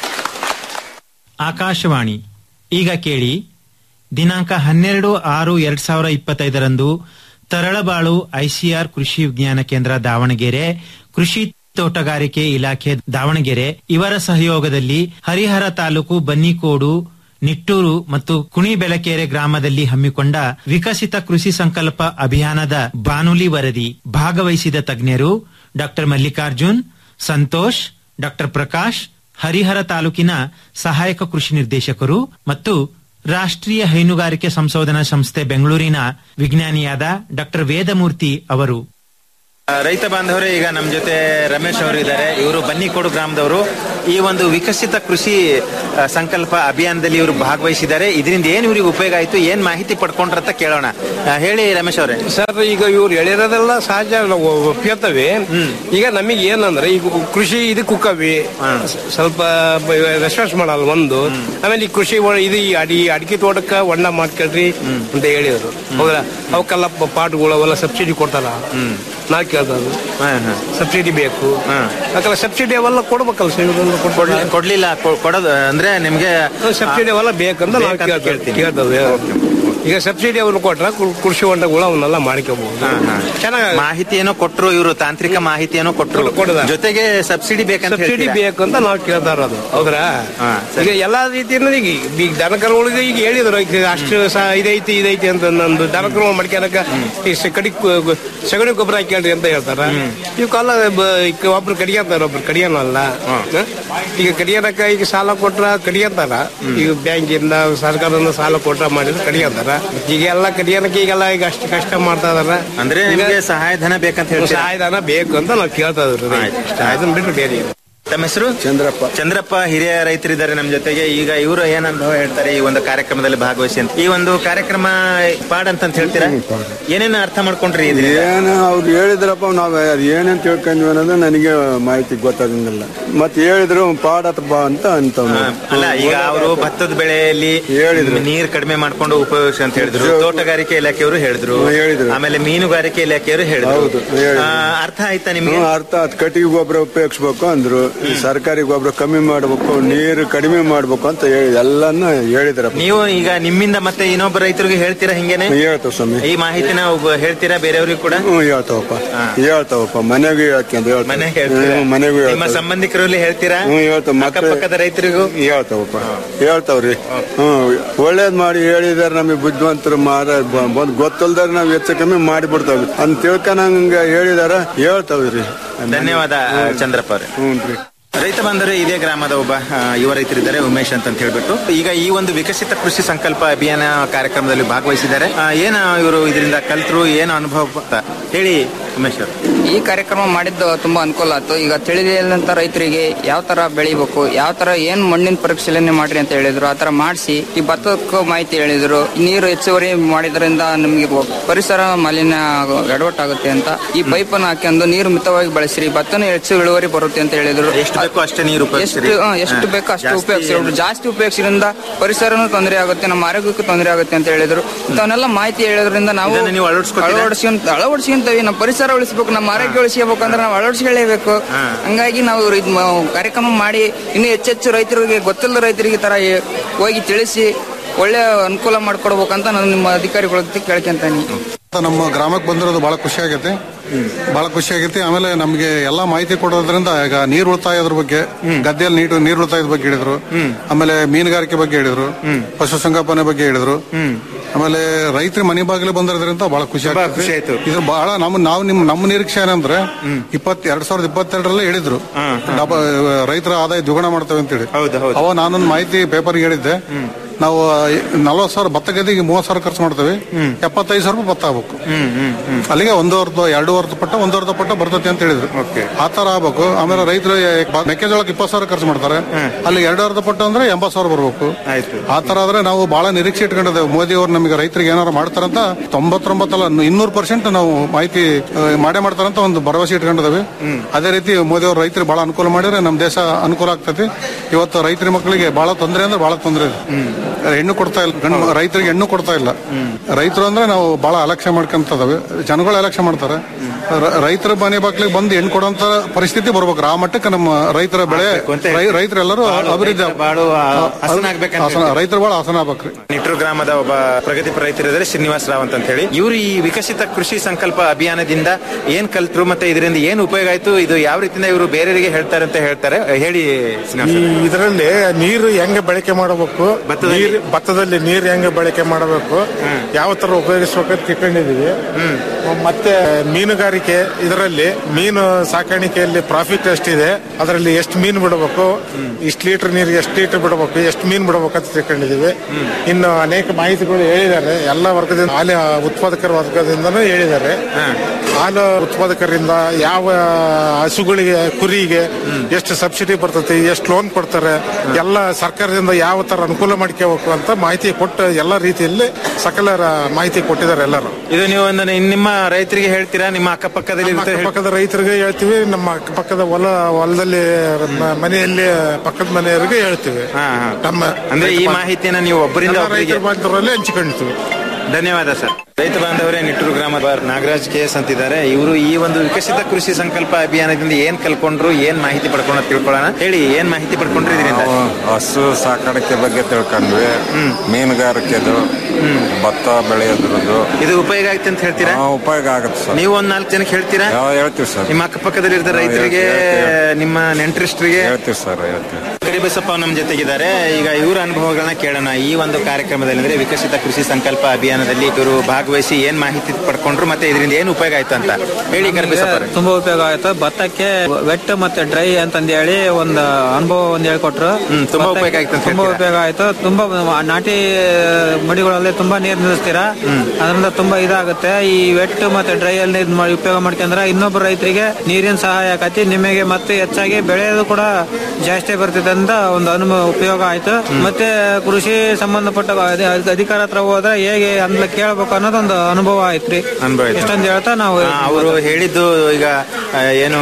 ಆಕಾಶವಾಣಿ ಈಗ ಕೇಳಿ ದಿನಾಂಕ ಹನ್ನೆರಡು ಆರು ಎರಡ್ ಸಾವಿರ ಇಪ್ಪತ್ತೈದರಂದು ತರಳಬಾಳು ಐಸಿಆರ್ ಕೃಷಿ ವಿಜ್ಞಾನ ಕೇಂದ್ರ ದಾವಣಗೆರೆ ಕೃಷಿ ತೋಟಗಾರಿಕೆ ಇಲಾಖೆ ದಾವಣಗೆರೆ ಇವರ ಸಹಯೋಗದಲ್ಲಿ ಹರಿಹರ ತಾಲೂಕು ಬನ್ನಿಕೋಡು ನಿಟ್ಟೂರು ಮತ್ತು ಕುಣಿಬೆಳಕೆರೆ ಗ್ರಾಮದಲ್ಲಿ ಹಮ್ಮಿಕೊಂಡ ವಿಕಸಿತ ಕೃಷಿ ಸಂಕಲ್ಪ ಅಭಿಯಾನದ ಬಾನುಲಿ ವರದಿ ಭಾಗವಹಿಸಿದ ತಜ್ಞರು ಡಾಕ್ಟರ್ ಮಲ್ಲಿಕಾರ್ಜುನ್ ಸಂತೋಷ್ ಡಾಕ್ಟರ್ ಪ್ರಕಾಶ್ ಹರಿಹರ ತಾಲೂಕಿನ ಸಹಾಯಕ ಕೃಷಿ ನಿರ್ದೇಶಕರು ಮತ್ತು ರಾಷ್ಟ್ರೀಯ ಹೈನುಗಾರಿಕೆ ಸಂಶೋಧನಾ ಸಂಸ್ಥೆ ಬೆಂಗಳೂರಿನ ವಿಜ್ಞಾನಿಯಾದ ಡಾಕ್ಟರ್ ವೇದಮೂರ್ತಿ ಅವರು ಆ, ರೈತ ಬಾಂಧವರೇ ಈಗ ನಮ್ಮ ಜೊತೆ ರಮೇಶ್ ಅವರು ಇದ್ದಾರೆ ಇವರು ಬನ್ನಿಕೋಡು ಗ್ರಾಮದವರು ಈ ಒಂದು ವಿಕಸಿತ ಕೃಷಿ ಆ, ಸಂಕಲ್ಪ ಅಭಿಯಾನದಲ್ಲಿ ಇವರು ಭಾಗವಹಿಸಿದ್ದಾರೆ ಇದರಿಂದ ಏನ್ ಇವ್ರಿಗೆ ಉಪಯೋಗ ಆಯ್ತು ಏನ್ ಮಾಹಿತಿ ಪಡ್ಕೊಂಡ್ರಂತ ಕೇಳೋಣ ಆ, ಹೇಳಿ ರಮೇಶ್ ಅವರೇ ಸರ್ ಈಗ ಇವ್ರು ಹೇಳಿರೋದೆಲ್ಲ ಸಹಜ ನಾವು ಒಪ್ಕೋತೇವೆ ಈಗ ನಮಗೆ ಏನಂದ್ರೆ ಈಗ ಕೃಷಿ ಇದಕ್ಕೆ ಕುಕ್ಕವಿ ಸ್ವಲ್ಪ ರೆಸ್ಪಾನ್ಸ್ ಮಾಡಲ್ಲ ಒಂದು ಆಮೇಲೆ ಈ ಕೃಷಿ ಒಳ- ಇದು ಈ ಅಡಿ ಅಡಿಕೆ ತೋಟಕ್ಕ ಹೊಂಡ ಮಾಡ್ಕೊಳ್ರಿ ಅಂತ ಹೇಳಿದ್ರು ಹೌದಾ ಅವಕ್ಕೆಲ್ಲ ಪ- ಪಾಟ್ಗಳು ಅವೆಲ್ಲ ಸಬ್ಸಿಡಿ ಕೊಡ್ತಾರ ನಾ ಕೇಳ್ದದು ಸಬ್ಸಿಡಿ ಬೇಕು ಯಾಕಂದ್ರೆ ಸಬ್ಸಿಡಿ ಅವೆಲ್ಲ ಕೊಡ್ಬೇಕಲ್ಲ ಸರ್ ಇವ್ರೆಲ್ಲ ಕೊಡ್ಬೇಡ ಕೊಡ್ಲಿಲ್ಲ ಕೊ- ಕೊಡೋದು ಅಂದ್ರೆ ನಿಮ್ಗೆ ಸಬ್ಸಿಡಿ ಅವೆಲ್ಲ ಬೇಕಂತ ನಾವು ಬೇಕಂತ ಕೇಳ್ತೀವಿ ಕೇಳ್ತೇವೆ ಈಗ ಸಬ್ಸಿಡಿ ಅವ್ರು ಕೊಟ್ರ ಕೃ- ಕೃಷಿ ಹೊಂಡಗಳು ಅವನ್ನೆಲ್ಲ ಮಾಡ್ಕೋಬಹುದು ಚೆನ್ನಾಗಿ ಮಾಹಿತಿ ಏನೋ ಕೊಟ್ರು ಇವರು ತಾಂತ್ರಿಕ ಮಾಹಿತಿ ಏನೋ ಕೊಟ್ರು ಜೊತೆಗೆ ಸಬ್ಸಿಡಿ ಬೇಕಂತ ಸಬ್ಸಿಡಿ ಹೇಳ್ತೀರಾ? ಬೇಕು ಅಂತ ನಾವು ಕೇಳ್ತಾ ಇರೋದು ಹೌದ್ರಾ ಈಗ ಎಲ್ಲಾ ರೀತಿಯಿಂದ ಈಗ ಈಗ ದನಕರುಗಳಿಗೆ ಈಗ ಹೇಳಿದ್ರು ಈಗ ಅಷ್ಟು ಸ- ಇದೈತಿ ಇದೈತಿ ಅಂತ ನಂದು ದನಕರು ಮಡ್ಕ್ಯಾನಕ ಈ ಸ- ಕಡಿ ಕು- ಕು- ಸಗಣಿ ಗೊಬ್ಬರ ಹಾಕ್ಯಾಳ್ರಿ ಅಂತ ಹೇಳ್ತಾರ ಇವಕ್ಕೆಲ್ಲ ಬ- ಈಗ ಒಬ್ರು ಕಡಿಯಂತಾರ ಒಬ್ರು ಕಡಿಯನಲ್ಲ ಈಗ ಕಡಿಯನಕ ಈಗ ಸಾಲ ಕೊಟ್ರ ಕಡಿಯಂತಾರ ಈಗ ಬ್ಯಾಂಕಿಂದ ಸರ್ಕಾರದಿಂದ ಸಾಲ ಕೊಟ್ರ ಮಾಡಿದ್ರೆ ಕಡಿಯಂತಾರ ಈಗ ಎಲ್ಲ ಕಡಿಯನಕ್ಕೆ ಈಗೆಲ್ಲ ಈಗ ಅಷ್ಟು ಕಷ್ಟ ಮಾಡ್ತಾ ಇದಾರ ಅಂದ್ರೆ ನಿಮ್ಗೆ ಸಹಾಯಧನ ಬೇಕಂತ ಹೇಳ್ತೀರಾ? ಸಹಾಯಧನ ಬೇಕು ಅಂತ ನಾವು ಕೇಳ್ತಾ ಇದ್ರಿ ಅದನ್ನ ಬಿಟ್ಟು ಬೇರೆ ಏನು. ತಮ್ಮ ಹೆಸರು ಚಂದ್ರಪ್ಪ ಚಂದ್ರಪ್ಪ ಹಿರಿಯ ರೈತರಿದ್ದಾರೆ ನಮ್ಮ ಜೊತೆಗೆ ಈಗ ಇವರು ಏನ್ ಅನುಭವ ಹೇಳ್ತಾರೆ ಈ ಒಂದು ಕಾರ್ಯಕ್ರಮದಲ್ಲಿ ಭಾಗವಹಿಸಿ ಅಂತ ಈ ಒಂದು ಕಾರ್ಯಕ್ರಮ ಪಾಡ್ ಅಂತ ಹೇಳ್ತೀರಾ ಏನೇನು ಅರ್ಥ ಮಾಡ್ಕೊಂಡ್ರಿ ಇದರಿಂದ? ಏನು ಅವ್ರು ಹೇಳಿದ್ರಪ್ಪ ನಾವು ಏನೇನ್ ತಿಳ್ಕೊಂಡ್ವಿ ಅನ್ನೋದು ನನಗೆ ಮಾಹಿತಿ ಗೊತ್ತಾಗಂಗಿಲ್ಲ ಮತ್ತೆ ಹೇಳಿದ್ರು ಪಾಡತ್ ಬಾ ಅಂತ ಅಂತವ್ನು ಅಲ್ಲ ಈಗ ಅವರು ಭತ್ತದ ಬೆಳೆಯಲ್ಲಿ ಹೇಳಿದ್ರು. ನೀರ್ ಕಡಿಮೆ ಮಾಡ್ಕೊಂಡು ಉಪಯೋಗಿಸಿ ಅಂತ ಹೇಳಿದ್ರು ತೋಟಗಾರಿಕೆ ಇಲಾಖೆಯವರು ಹೇಳಿದ್ರು ಹ್ಮ್, ಹೇಳಿದ್ರು. ಆಮೇಲೆ ಮೀನುಗಾರಿಕೆ ಇಲಾಖೆಯವರು ಹೇಳಿದ್ರು ಹೌದು, ಹೇಳಿದ್ರು. ಆ, ಅರ್ಥ ಆಯ್ತಾ ನಿಮ್ಗೆ ಹ್ಮ್, ಅರ್ಥ ಆತ್ ಕಟ್ಟಿಗೆ ಗೊಬ್ಬರ ಉಪಯೋಗಿಸ್ಬೇಕು ಅಂದ್ರು ಈ ಸರ್ಕಾರಿ ಗೊಬ್ಬರ ಕಮ್ಮಿ ಮಾಡ್ಬೇಕು ನೀರು ಕಡಿಮೆ ಮಾಡ್ಬೇಕು ಅಂತ ಹೇಳಿ ಎಲ್ಲಾನು ಹೇಳಿದ್ರಪ್ಪ ನೀವು ಈಗ ನಿಮ್ಮಿಂದ ಮತ್ತೆ ಇನ್ನೊಬ್ಬ ರೈತರಿಗೆ ಹೇಳ್ತೀರಾ ಹಿಂಗೇನೆ ಹೇಳ್ತಾವ ಸ್ವಾಮಿ ಈ ಮಾಹಿತಿನ ಒಬ್ಬ ಹೇಳ್ತೀರಾ ಬೇರೆಯವ್ರಿಗೆ ಕೂಡ ಹ್ಮ್ ಹೇಳ್ತಾವಪ್ಪ ಹೇಳ್ತಾವಪ್ಪ ಮನೆಗೂ ಹೇಳ್ಕೊಂಡ್ ಹೇಳ್ತಾವ ಮನೆ ಹೇಳ್ತೀರಾ? ಹ್ಮ್, ಮನೆಗೂ ನಿಮ್ಮ ಹೇಳ್ತಾವ ಸಂಬಂಧಿಕರಲ್ಲಿ ಹೇಳ್ತೀರಾ ಹ್ಮ್ ಹೇಳ್ತಾವ ಮತ್ತೆ ಅಕ್ಕಪಕ್ಕದ ರೈತರಿಗೂ ಹೇಳ್ತಾವಪ್ಪ ಹೇಳ್ತಾವ್ರಿ ಹ್ಮ್ ಒಳ್ಳೇದ್ ಮಾಡಿ ಹೇಳಿದಾರ ನಮಗೆ ಬುದ್ಧಿವಂತರು ಮಾರ ಬ- ಬಂದ್ ಗೊತ್ತಲ್ದಾರ ನಾವ್ ಹೆಚ್ಚು ಕಮ್ಮಿ ಮಾಡಿಬಿಡ್ತಾವ್ರಿ ಅಂತ ತಿಳ್ಕೊಂಡಂಗ ಹೇಳಿದಾರ ಹೇಳ್ತಾವ್ರಿ ಧನ್ಯವಾದ ಚಂದ್ರಪ್ಪ ಅವರೇ ಹ್ಞೂನ್ರಿ ರೈತ ಬಾಂಧವರೇ ಇದೇ ಗ್ರಾಮದ ಒಬ್ಬ ಆ, ಯುವ ರೈತರಿದ್ದಾರೆ ಉಮೇಶ್ ಅಂತ ಅಂತ ಹೇಳ್ಬಿಟ್ಟು ಈಗ ಈ ಒಂದು ವಿಕಸಿತ ಕೃಷಿ ಸಂಕಲ್ಪ ಅಭಿಯಾನ ಕಾರ್ಯಕ್ರಮದಲ್ಲಿ ಭಾಗವಹಿಸಿದ್ದಾರೆ ಆ, ಏನ ಇವರು ಇದರಿಂದ ಕಲ್ತರು ಏನು ಅನುಭವ ಅಂತ ಹೇಳಿ ಉಮೇಶ್ ಅವರು ಈ ಕಾರ್ಯಕ್ರಮ ಮಾಡಿದ್ದು ತುಂಬಾ ಅನುಕೂಲ ಆಯ್ತು ಈಗ ತಿಳಿದಿಲ್ಲಂತ ರೈತರಿಗೆ ಯಾವ ತರ ಬೆಳಿಬೇಕು ಯಾವ ತರ ಏನ್ ಮಣ್ಣಿನ ಪರಿಶೀಲನೆ ಮಾಡ್ರಿ ಅಂತ ಹೇಳಿದ್ರು ಆ ತರ ಮಾಡಿಸಿ ಈ ಭತ್ತಕ್ಕೂ ಮಾಹಿತಿ ಹೇಳಿದ್ರು ನೀರು ಹೆಚ್ಚುವರಿ ಮಾಡಿದ್ರಿಂದ ನಮಗೆ ಪರಿಸರ ಮಾಲಿನ್ಯ ಆಗೋ- ಎಡವಟ್ಟಾಗುತ್ತೆ ಅಂತ ಈ ಪೈಪ್ ಅನ್ನು ಹಾಕೊಂಡು ನೀರು ಮಿತವಾಗಿ ಬಳಸಿರಿ ಭತ್ತನ ಹೆಚ್ಚು ಇಳುವರಿ ಬರುತ್ತೆ ಅಂತ ಹೇಳಿದ್ರು ಎಷ್ಟು ಬೇಕೋ ಅಷ್ಟೇ ನೀರು ಉಪಯೋಗಿಸ್ರಿ. ಎಷ್ಟು ಹಾ, ಎಷ್ಟು ಹಾ, ಬೇಕೋ ಅಷ್ಟು ಜಾಸ್ತಿ- ಉಪಯೋಗಿಸಿದ್ರು ಜಾಸ್ತಿ ಉಪಯೋಗಿಸಿದ್ರಿಂದ ಪರಿಸರನೂ ತೊಂದರೆ ಆಗುತ್ತೆ ನಮ್ಮ ಆರೋಗ್ಯಕ್ಕೂ ತೊಂದರೆ ಆಗುತ್ತೆ ಅಂತ ಹೇಳಿದ್ರು ಇಂಥವನ್ನೆಲ್ಲ ಮಾಹಿತಿ ಹೇಳೋದ್ರಿಂದ ನಾವು ಇದನ್ನ ನೀವು ಅಳವಡಿಸ್ಕೊತೀರಾ? ಅಳವಡಿಸ್ಕೊಂತ ಅಳವಡಿಸ್ಕೊಂತೀವಿ ನಮ್ಮ ಪರಿಸರ ಉಳಿಸ್ಬೇಕು ನಮ್ಮ ಆರೋಗ್ಯ ಉಳಿಸ್ಕೋಬೇಕಂದ್ರೆ ನಾವು ಅಳವಡಿಸ್ಕೊಳ್ಳೇಬೇಕು ಹಂಗಾಗಿ ನಾವು ಇದ್ ಮ- ಕಾರ್ಯಕ್ರಮ ಮಾಡಿ ಇನ್ನೂ ಹೆಚ್ಚೆಚ್ಚು ರೈತರಿಗೆ ಗೊತ್ತಿಲ್ಲದ ರೈತರಿಗೆ ಈ ತರ ಏ- ಹೋಗಿ ತಿಳಿಸಿ ಒಳ್ಳೆ ಅನುಕೂಲ ಮಾಡ್ಕೊಡ್ಬೇಕಂತ ನಾನು ನಿಮ್ಮ ಅಧಿಕಾರಿಗಳ ಕೇಳ್ಕೊಂತಾನೆ ನಮ್ಮ ಗ್ರಾಮಕ್ಕೆ ಬಂದಿರೋದು ಬಹಳ ಖುಷಿ ಆಗೈತೆ ಬಹಳ ಖುಷಿ ಆಗೈತಿ ಆಮೇಲೆ ನಮ್ಗೆ ಎಲ್ಲಾ ಮಾಹಿತಿ ಕೊಡೋದ್ರಿಂದ ಈಗ ನೀರ್ ಉಳಿತಾಯದ್ರ ಬಗ್ಗೆ ಗದ್ದೆಯಲ್ಲಿ ನೀರು ನೀರ್ ಉಳಿತಾಯದ ಬಗ್ಗೆ ಹೇಳಿದ್ರು ಆಮೇಲೆ ಮೀನುಗಾರಿಕೆ ಬಗ್ಗೆ ಹೇಳಿದ್ರು ಪಶುಸಂಗೋಪನೆ ಬಗ್ಗೆ ಹೇಳಿದ್ರು ಆಮೇಲೆ ರೈತರ ಮನೆ ಬಾಗಿಲು ಬಂದಿರೋದ್ರಿಂದ ಬಹಳ ಖುಷಿ ಬಹಳ ಆಗ್ತದೆ ಖುಷಿ ಆಯ್ತು. ಇದು ಬಹಳ ನಮ್ಮ ನಾವು ನಿಮ್ ನಮ್ಮ ನಿರೀಕ್ಷೆ ಏನಂದ್ರೆ ಇಪ್ಪತ್ ಎರಡ್ ಸಾವಿರದ ಇಪ್ಪತ್ತೆರಡರಲ್ಲೇ ಹೇಳಿದ್ರು ಡಬ- ರೈತರ ಆದಾಯ ದ್ವಿಗುಣ ಮಾಡ್ತೇವೆ ಅಂತೇಳಿ ಅವ ನಾನೊಂದು ಮಾಹಿತಿ ಪೇಪರ್ಗೆ ಹೇಳಿದ್ದೆ ನಾವು ನಲ್ವತ್ ಸಾವಿರ ಭತ್ತ ಗದ್ದೆಗೆ ಮೂವತ್ ಸಾವಿರ ಖರ್ಚು ಮಾಡ್ತೇವೆ ಎಪ್ಪತ್ತೈದು ಸಾವಿರ ರೂಪಾಯಿ ಭತ್ತ ಆಗ್ಬೇಕು ಅಲ್ಲಿಗೆ ಒಂದೂವರ್ದು ಎರಡೂವರ್ದು ಪಟ್ಟ ಒಂದೂವರ್ದು ಪಟ್ಟ ಬರ್ತೈತಿ ಅಂತ ಹೇಳಿದ್ರು ಆ ತರ ಆಗ್ಬೇಕು ಆಮೇಲೆ ರೈತರು ಮೆಕ್ಕೆಜೋಳಕ್ಕೆ ಇಪ್ಪತ್ತು ಸಾವಿರ ಖರ್ಚು ಮಾಡ್ತಾರೆ ಅಲ್ಲಿ ಎರಡೂವರ್ದು ಪಟ್ಟ ಅಂದ್ರೆ ಎಂಬತ್ತು ಸಾವಿರ ಬರ್ಬೇಕು ಆ ತರ ಆದ್ರೆ ನಾವು ಬಹಳ ನಿರೀಕ್ಷೆ ಇಟ್ಕೊಂಡಿದ್ದೇವೆ ಮೋದಿ ಅವರು ನಮಗೆ ರೈತರಿಗೆ ಏನಾರು ಮಾಡ್ತಾರಂತ ತೊಂಬತ್ತೊಂಬತ್ತಲ್ಲ ಇನ್ನೂರು ಪರ್ಸೆಂಟ್ ನಾವು ಮಾಹಿತಿ ಆ, ಮಾಡೇ ಮಾಡ್ತಾರಂತ ಒಂದು ಭರವಸೆ ಇಟ್ಕೊಂಡಿದ್ದೇವೆ ಅದೇ ರೀತಿ ಮೋದಿ ಅವರು ರೈತರಿಗೆ ಬಹಳ ಅನುಕೂಲ ಮಾಡಿದ್ರೆ ನಮ್ಮ ದೇಶ ಅನುಕೂಲ ಆಗ್ತೈತಿ ಇವತ್ತು ರೈತರ ಮಕ್ಕಳಿಗೆ ಬಹಳ ತೊಂದರೆ ಅಂದ್ರೆ ಬಹಳ ತೊಂದರೆ ಇದೆ ಹೆಣ್ಣು ಕೊಡ್ತಾ ಇಲ್ಲ ಗಂಡು ಮ- ರೈತರಿಗೆ ಹೆಣ್ಣು ಕೊಡ್ತಾ ಇಲ್ಲ ರೈತರು ಅಂದ್ರೆ ನಾವು ಬಹಳ ಅಲಕ್ಷ್ಯ ಮಾಡ್ಕೊಂತದವೆ ಜನಗಳು ಅಲಕ್ಷ್ಯ ಮಾಡ್ತಾರೆ ರ- ರೈತರ ಮನೆ ಬಾಗ್ಲಿಗೆ ಬಂದು ಹೆಣ್ಣು ಕೊಡುವಂತ ಪರಿಸ್ಥಿತಿ ಬರ್ಬೇಕು ಆ ಮಟ್ಟಕ್ಕೆ ನಮ್ಮ ರೈತರ ಬೆಳೆ ರೈ- ರೈತರೆಲ್ಲರೂ ಅಭಿವೃದ್ಧಿ ಹಾಸನ- ರೈತರು ಬಹಳ ಹಾಸನ ಆಗ್ಬೇಕ್ರಿ ನಿಟ್ರು ಗ್ರಾಮದ ಒಬ್ಬ ಪ್ರಗತಿಪರ ರೈತರಿದ್ದಾರೆ ಶ್ರೀನಿವಾಸ ರಾವ್ ಅಂತ ಹೇಳಿ ಇವರು ಈ ವಿಕಸಿತ ಕೃಷಿ ಸಂಕಲ್ಪ ಅಭಿಯಾನದಿಂದ ಏನ್ ಕಲ್ತ್ರು ಮತ್ತೆ ಇದರಿಂದ ಏನ್ ಉಪಯೋಗ ಆಯ್ತು ಇದು ಯಾವ ರೀತಿಯಿಂದ ಇವರು ಬೇರೆಯವರಿಗೆ ಹೇಳ್ತಾರೆ ಅಂತ ಹೇಳ್ತಾರೆ ಹೇಳಿ ಶ್ರೀನಿವಾಸ ಈ ಇದರಲ್ಲಿ ನೀರು ಹೆಂಗೆ ಬಳಕೆ ಮಾಡಬೇಕು ನೀರು ಭತ್ತದಲ್ಲಿ ನೀರು ಹೆಂಗೆ ಬಳಕೆ ಮಾಡಬೇಕು ಯಾವ ತರ ಉಪಯೋಗಿಸ್ಬೇಕಂತ ತಿಳ್ಕೊಂಡಿದೀವಿ ಮತ್ತೆ ಮೀನುಗಾರಿಕೆ ಇದರಲ್ಲಿ ಮೀನು ಸಾಕಾಣಿಕೆಯಲ್ಲಿ ಪ್ರಾಫಿಟ್ ಎಷ್ಟಿದೆ ಅದರಲ್ಲಿ ಎಷ್ಟು ಮೀನು ಬಿಡಬೇಕು ಇಷ್ಟು ಲೀಟರ್ ನೀರಿಗೆ ಎಷ್ಟು ಲೀಟರ್ ಬಿಡಬೇಕು ಎಷ್ಟು ಮೀನು ಬಿಡಬೇಕು ಅಂತ ತಿಳ್ಕೊಂಡಿದೀವಿ ಇನ್ನು ಅನೇಕ ಮಾಹಿತಿಗಳು ಹೇಳಿದ್ದಾರೆ ಎಲ್ಲ ವರ್ಗದಿಂದ ಹಾಲು ಉತ್ಪಾದಕರ ವರ್ಗದಿಂದನೂ ಹೇಳಿದ್ದಾರೆ ಹಾಲು ಉತ್ಪಾದಕರಿಂದ ಯಾವ ಹಸುಗಳಿಗೆ ಕುರಿಗೆ ಎಷ್ಟು ಸಬ್ಸಿಡಿ ಬರ್ತೈತಿ ಎಷ್ಟು ಲೋನ್ ಕೊಡ್ತಾರೆ ಎಲ್ಲ ಸರ್ಕಾರದಿಂದ ಯಾವ ತರ ಅನುಕೂಲ ಮಾಡ್ಕೋಬೇಕು ಅಂತ ಮಾಹಿತಿ ಕೊಟ್ಟು ಎಲ್ಲ ರೀತಿಯಲ್ಲಿ ಸಕಲ ರ- ಮಾಹಿತಿ ಕೊಟ್ಟಿದ್ದಾರೆ ಎಲ್ಲರೂ ಇದು ನೀವು ಒಂದು ನಿಮ್ಮ ರೈತರಿಗೆ ಹೇಳ್ತೀರಾ ನಿಮ್ಮ ಅಕ್ಕಪಕ್ಕದಲ್ಲಿ ನಮ್ಮ ಇರ್ತಾರೆ- ಅಕ್ಕಪಕ್ಕದ ರೈತರಿಗೆ ಹೇಳ್ತೀವಿ ನಮ್ಮ ಅಕ್ಕಪಕ್ಕದ ಹೊಲ ಹೊಲದಲ್ಲಿ ಮ- ಮನೆಯಲ್ಲಿ ಪಕ್ಕದ ಮನೆಯವರಿಗೆ ಹೇಳ್ತೀವಿ ನಮ್ಮ ಅಂದ್ರೆ ಈ ರೈತ ಬಾಂಧ- ಮಾಹಿತಿಯನ್ನ ನೀವು ಒಬ್ಬರಿಂದ ಎಲ್ಲ ಒಬ್ಬರಿಗೆ ರೈತರ ಬಾಂಧವರಲ್ಲಿ ಹಂಚಿಕೊಳ್ತೀವಿ ಧನ್ಯವಾದ ಸರ್ ರೈತ ಬಾಂಧವರೇ ನಿಟ್ಟೂರು ಗ್ರಾಮದ ನಾಗರಾಜ್ ಕೆ ಎಸ್ ಅಂತಿದ್ದಾರೆ ಇವರು ಈ ಒಂದು ವಿಕಸಿತ ಕೃಷಿ ಸಂಕಲ್ಪ ಅಭಿಯಾನದಿಂದ ಏನ್ ಕಲ್ಕೊಂಡ್ರು ಏನ್ ಮಾಹಿತಿ ಪಡ್ಕೊಂಡು ತಿಳ್ಕೊಳ್ಳೋಣ ಹೇಳಿ ಏನ್ ಮಾಹಿತಿ ಪಡ್ಕೊಂಡ್ರು ಇದರಿಂದ ನಾವು ಹಸು ಸಾಕಾಣಿಕೆ ಬಗ್ಗೆ ತಿಳ್ಕೊಂಡ್ವಿ ಮೀನುಗಾರಿಕೆದು ಭತ್ತ ಬೆಳೆಯೋದ್ರದ್ದು ಇದು ಉಪಯೋಗ ಆಯ್ತು ಅಂತ ಹೇಳ್ತೀರಾ ಉಪಯೋಗ ಆಗುತ್ತೆ ಸರ್ ನೀವು ಒಂದ್ ನಾಲ್ಕು ಜನಕ್ಕೆ ಹೇಳ್ತೀರಾ ನಾವು ಹೇಳ್ತೀವಿ ಸರ್ ನಿಮ್ಮ ಅಕ್ಕಪಕ್ಕದಲ್ಲಿ ಇರ್ತಾರೆ ನಾವು ರೈತರಿಗೆ ಹೇಳ್ತೀವಿ, ನಿಮ್ಮ ನೆಂಟರಿಷ್ಟರಿಗೆ ಹೇಳ್ತೀವಿ ಸರ್ ಹೇಳ್ತೀವಿ ಕರಿಬಸಪ್ಪ ನಮ್ಮ ಜೊತೆಗಿದ್ದಾರೆ ಈಗ ಇವರ ಅನುಭವಗಳನ್ನ ಕೇಳೋಣ ಈ ಒಂದು ಕಾರ್ಯಕ್ರಮದಲ್ಲಿ ಅಂದ್ರೆ ವಿಕಸಿತ ಕೃಷಿ ಸಂಕಲ್ಪ ಅಭಿಯಾನದಲ್ಲಿ ಇವರು ಭಾಗವಹಿಸಿ ಏನ್ ಮಾಹಿತಿ ಪಡ್ಕೊಂಡ್ರು ಮತ್ತೆ ಇದರಿಂದ ಏನ್ ಉಪಯೋಗ ಆಯ್ತು ಅಂತ ಹೇಳಿ ಕರಿಬಸಪ್ಪ ನಮ್ಗೆ ತುಂಬಾ ಉಪಯೋಗ ಆಯ್ತು ಭತ್ತಕ್ಕೆ ವೆಟ್ ಮತ್ತೆ ಡ್ರೈ ಅಂತಂದು ಹೇಳಿ ಒಂದು ಅನುಭವ ಒಂದ್ ಹೇಳ್ಕೊಟ್ರು ತುಂಬಾ ಭತ್ತಕ್ಕೆ ಉಪಯೋಗ ಆಯ್ತು ಅಂತ ತುಂಬಾ ಹೇಳ್ತೀರಾ? ಉಪಯೋಗ ಆಯ್ತು ತುಂಬಾ ನಾಟಿ ಮಡಿಗಳಲ್ಲಿ ತುಂಬಾ ನೀರು ನಿಲ್ಲಿಸ್ತೀರಾ ಅದರಿಂದ ತುಂಬಾ ಇದಾಗುತ್ತೆ ಈ ವೆಟ್ ಮತ್ತೆ ಡ್ರೈ ಅಲ್ಲಿ ಇದ್ ಮಾಡಿ ಉಪಯೋಗ ಮಾಡ್ಕೊಂಡ್ರೆ ಇನ್ನೊಬ್ಬ ರೈತರಿಗೆ ನೀರಿನ ಸಹಾಯ ಆಕತಿ ನಿಮಗೆ ಮತ್ತೆ ಹೆಚ್ಚಾಗಿ ಬೆಳೆಯೋದು ಕೂಡ ಜಾಸ್ತಿ ಬರ್ತಿದೆ ಅಂತ ಒಂದು ಅನುಭವ ಉಪಯೋಗ ಆಯ್ತು ಮತ್ತೆ ಕೃಷಿ ಸಂಬಂಧಪಟ್ಟ ಅಧಿ- ಅಧಿಕಾರ ಹತ್ರ ಹೋದ್ರೆ ಹೇಗೆ ಅಂದ್ಲ ಕೇಳ್ಬೇಕು ಅನ್ನೋದೊಂದು ಅನುಭವ ಆಯ್ತ್ರಿ ಅನುಭವ ಆಯ್ತು. ಇಷ್ಟೊಂದು ಹೇಳ್ತಾ ನಾವು ಅವರು ಹೇಳಿದ್ದು ಈಗ ಆ, ಏನು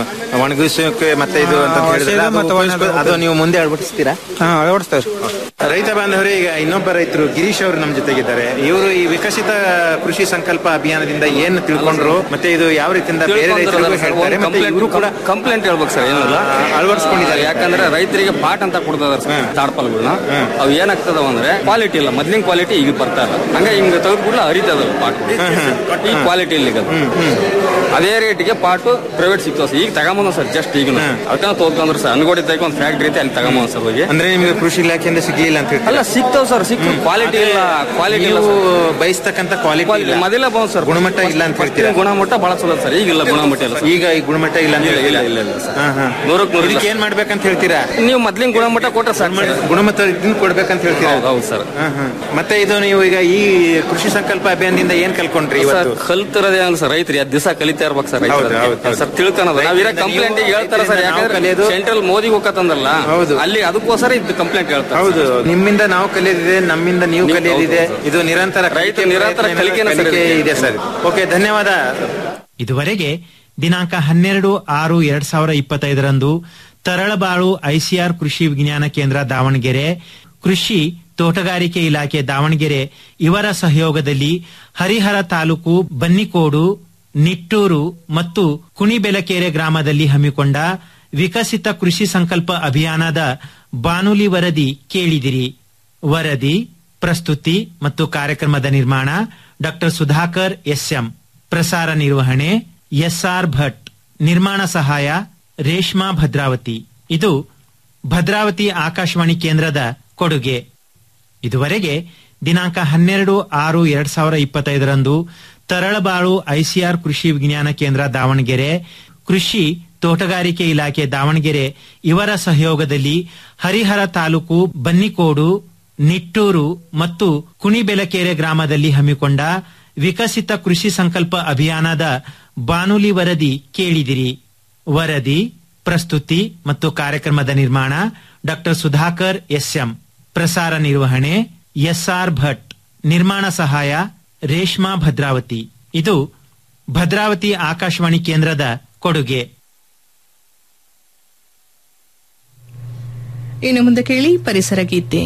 ಒಣಗಿಸೋಕೆ ಮತ್ತೆ ಇದು ಅಂತ ಆ, ಹೇಳಿದ್ರೆ ಔಷಧ ಅದು ಮತ್ತೆ ಉಪಯೋಗಿಸ್ಕೊ- ಒಣಗಿಸೋದು. ಅದು ನೀವು ಮುಂದೆ ಅಳವಡಿಸ್ತೀರಾ ಹಾ ಅಳವಡಿಸ್ತೇವೆ ರೈತ ಬಾಂಧವರೇ ಈಗ ಇನ್ನೊಬ್ಬ ರೈತರು ಗಿರೀಶ್ ಅವರು ನಮ್ಮ ಜೊತೆಗಿದ್ದಾರೆ ಇವರು ಈ ವಿಕಸಿತ ಕೃಷಿ ಸಂಕಲ್ಪ ಅಭಿಯಾನದಿಂದ ಏನು ತಿಳ್ಕೊಂಡ್ರು ಮತ್ತೆ ಇದು ಯಾವ ರೀತಿಯಿಂದ ಬೇರೆ ರೈತರಿಗೂ ಹೇಳ್ತಾರೆ ಮತ್ತೆ ಇವರು ಕೂಡ ಕಂಪ್ಲೇಂಟ್ ಹೇಳ್ಬೇಕು ಸರ್ ಏನಿಲ್ಲ ಅಳವಡಿಸ್ಕೊಂಡಿದ್ದಾರೆ ಯಾಕಂದ್ರೆ ರೈತರಿಗೆ ಪಾಠ ಅಂತ ಕೊಡ್ತದಾರ ತಾಡ್ಪಲ್ಗಳನ್ನ ಅವು ಏನಾಗ್ತದವ ಅಂದ್ರೆ ಕ್ವಾಲಿಟಿ ಇಲ್ಲ ಮೊದ್ಲಿನ ಕ್ವಾಲಿಟಿ ಈಗ ಬರ್ತಾ ಇಲ್ಲ ಹಂಗ ಹಿಂಗ ತೆಗೆದು ಕೂಡ ಹರಿತದ ಪಾಟ್ ಈ ಕ್ವಾಲಿಟಿ ಇಲ್ಲ ಈಗ ಅದು. ಅದೇ ರೇಟಿಗೆ ಪಾಟು ಪ್ರೈವೇಟ್ ಸಿಗ್ತಾವ ಸರ್ ಈಗ ತಗೊಂಬಂದ ಸರ್ ಜಸ್ಟ್ ಈಗ ಅದನ್ನ ತೋದ್ಕೊಂಡ್ರು ಸರ್ ಅನ್ಗೋಡಿ ತಗೊಂಡ್ ಒಂದು ಫ್ಯಾಕ್ಟ್ರಿ ಐತೆ ಅಲ್ಲಿ ತಗೊಂಬಂದ ಸರ್ ಹೋಗಿ ಅಂದ್ರೆ ನಿಮಗೆ ಕೃಷಿ ಇಲಾಖೆಯಿಂದ ಸಿಗ್ಲಿಲ್ಲ ಅಂತ ಹೇಳ್ತಾರೆ ಅಲ್ಲ ಸಿಗ್ತಾವ ಸರ್ ಸಿಕ್ ಕ್ವಾಲಿಟಿ ಇಲ್ಲ ಕ್ವಾಲಿಟಿ ಇಲ್ಲ ನೀವು sir. ಬಯಸ್ತಕ್ಕಂತ ಕ್ವಾಲಿಟಿ ಇಲ್ಲ ಮೊದಲ ಬಂದ್ ಸರ್ ಗುಣಮಟ್ಟ ಇಲ್ಲ ಅಂತ ಹೇಳ್ತೀರಾ ಗುಣಮಟ್ಟ ಬಹಳ ಚಲೋ ಸರ್ ಈಗಿಲ್ಲ ಗುಣಮಟ್ಟ ಇಲ್ಲ ಸರ್ ಈಗ ಈ ಗುಣಮಟ್ಟ ಇಲ್ಲ ಅಂತ ಇಲ್ಲ ಇಲ್ಲ ಹೇಳ್ತೀರಾ? ಇಲ್ಲ ಇಲ್ಲ ಸರ್ ಹಾ, ಹಾ. ನೂರಕ್ಕೆ ನೂರು ಇದಕ್ಕೆ ಏನ್ ಮಾಡ್ಬೇಕಂತ ಹೇಳ್ತೀರಾ ನೀವು ಮೊದ್ಲಿನ ಗುಣಮಟ್ಟ ಕೊಟ್ರೆ ಸರ್ ಗುಣಮಟ್ಟ ಇದನ್ನ ಕೊಡ್ಬೇಕಂತ ಹೇಳ್ತೀರಾ ಹೌದು ಸರ್ ಹಾ, ಹಾ. ಮತ್ತೆ ಇದು ನೀವು ಈಗ ಈ ಕೃಷಿ ಸಂಕಲ್ಪ ಅಭಿಯಾನದಿಂದ ಏನ್ ಕಲ್ಕೊಂಡ್ರಿ ಸರ್ ಇವತ್ತು ಕಲ್ತಿರೋದೇ ಅಲ್ಲ ಸರ್ ರೈತರು ಯಾವ್ದು ದಿವಸ ಕಲಿತಾ ಇರ್ಬೇಕು ಸರ್ ಹೌದು, ಹೌದು, ರೈತರು ಹೌದು. ಸರ್ ತಿಳ್ಕೊಳೋದು ನಾವಿರ ರೈತರಿಂದ ಕಂಪ್ಲೇಂಟ್ ನೀವು- ಹೇಳ್ತಾರೆ ಸರ್ ರೈತರಿಂದ ನಾವು ಯಾಕಂದ್ರೆ ಕಲಿಯೋದು- ಸೆಂಟ್ರಲ್ ಮೋದಿಗೆ ಹೋಗತ್ತಂದ್ರಲ್ಲ ಹೌದು. ಅಲ್ಲಿ ಅದಕ್ಕೋಸ್ಕರ ಇದು ಕಂಪ್ಲೇಂಟ್ ಹೇಳ್ತಾರೆ ಹೌದು ನಿಮ್ಮಿಂದ ನಾವು ಕಲಿಯೋದಿದೆ ನಮ್ಮಿಂದ ನೀವು ನೀವು- ಕಲಿಯೋದಿದೆ ಹೌದು, ಇದು ನಿರಂತರ ರೈತ ಕಲಿಕೆ ನಿರಂತರ ಪ್ರಯತ್ನ ಕಲಿಕೆನೇ ಸರ್ ಕಲಿಕೆ ಇದಕ್ಕೆ. ಇದೆ ಸರ್ ಓಕೆ ಧನ್ಯವಾದ ಇದುವರೆಗೆ ದಿನಾಂಕ ಹನ್ನೆರಡು ಆರು ಎರಡ್ ಸಾವಿರ ಇಪ್ಪತ್ತೈದರಂದು ತರಳಬಾಳು ಐಸಿಆರ್ ಕೃಷಿ ವಿಜ್ಞಾನ ಕೇಂದ್ರ ದಾವಣಗೆರೆ ಕೃಷಿ ತೋಟಗಾರಿಕೆ ಇಲಾಖೆ ದಾವಣಗೆರೆ ಇವರ ಸಹಯೋಗದಲ್ಲಿ ಹರಿಹರ ತಾಲೂಕು ಬನ್ನಿಕೋಡು ನಿಟ್ಟೂರು ಮತ್ತು ಕುಣಿಬೆಲಕೆರೆ ಗ್ರಾಮದಲ್ಲಿ ಹಮ್ಮಿಕೊಂಡ ವಿಕಸಿತ ಕೃಷಿ ಸಂಕಲ್ಪ ಅಭಿಯಾನದ ಬಾನುಲಿ ವರದಿ ಕೇಳಿದಿರಿ ವರದಿ ಪ್ರಸ್ತುತಿ ಮತ್ತು ಕಾರ್ಯಕ್ರಮದ ನಿರ್ಮಾಣ ಡಾಕ್ಟರ್ ಸುಧಾಕರ್ ಎಸ್ಎಂ ಪ್ರಸಾರ ನಿರ್ವಹಣೆ ಎಸ್ಆರ್ ಭಟ್ ನಿರ್ಮಾಣ ಸಹಾಯ ರೇಷ್ಮಾ ಭದ್ರಾವತಿ ಇದು ಭದ್ರಾವತಿ ಆಕಾಶವಾಣಿ ಕೇಂದ್ರದ ಕೊಡುಗೆ ಇದುವರೆಗೆ ದಿನಾಂಕ ಹನ್ನೆರಡು ಆರು ಎರಡ್ ಸಾವಿರ ಇಪ್ಪತ್ತೈದರಂದು ತರಳಬಾಳು ಐಸಿಆರ್ ಕೃಷಿ ವಿಜ್ಞಾನ ಕೇಂದ್ರ ದಾವಣಗೆರೆ ಕೃಷಿ ತೋಟಗಾರಿಕೆ ಇಲಾಖೆ ದಾವಣಗೆರೆ ಇವರ ಸಹಯೋಗದಲ್ಲಿ ಹರಿಹರ ತಾಲೂಕು ಬನ್ನಿಕೋಡು ನಿಟ್ಟೂರು ಮತ್ತು ಕುಣಿಬೆಲಕೆರೆ ಗ್ರಾಮದಲ್ಲಿ ಹಮ್ಮಿಕೊಂಡ ವಿಕಸಿತ ಕೃಷಿ ಸಂಕಲ್ಪ ಅಭಿಯಾನದ ಬಾನುಲಿ ವರದಿ ಕೇಳಿದಿರಿ ವರದಿ ಪ್ರಸ್ತುತಿ ಮತ್ತು ಕಾರ್ಯಕ್ರಮದ ನಿರ್ಮಾಣ ಡಾಕ್ಟರ್ ಸುಧಾಕರ್ ಎಸ್ಎಂ ಪ್ರಸಾರ ನಿರ್ವಹಣೆ ಎಸ್ಆರ್ ಭಟ್ ನಿರ್ಮಾಣ ಸಹಾಯ ರೇಷ್ಮಾ ಭದ್ರಾವತಿ ಇದು ಭದ್ರಾವತಿ ಆಕಾಶವಾಣಿ ಕೇಂದ್ರದ ಕೊಡುಗೆ ಇನ್ನು ಮುಂದೆ ಕೇಳಿ ಪರಿಸರ ಗೀತೆ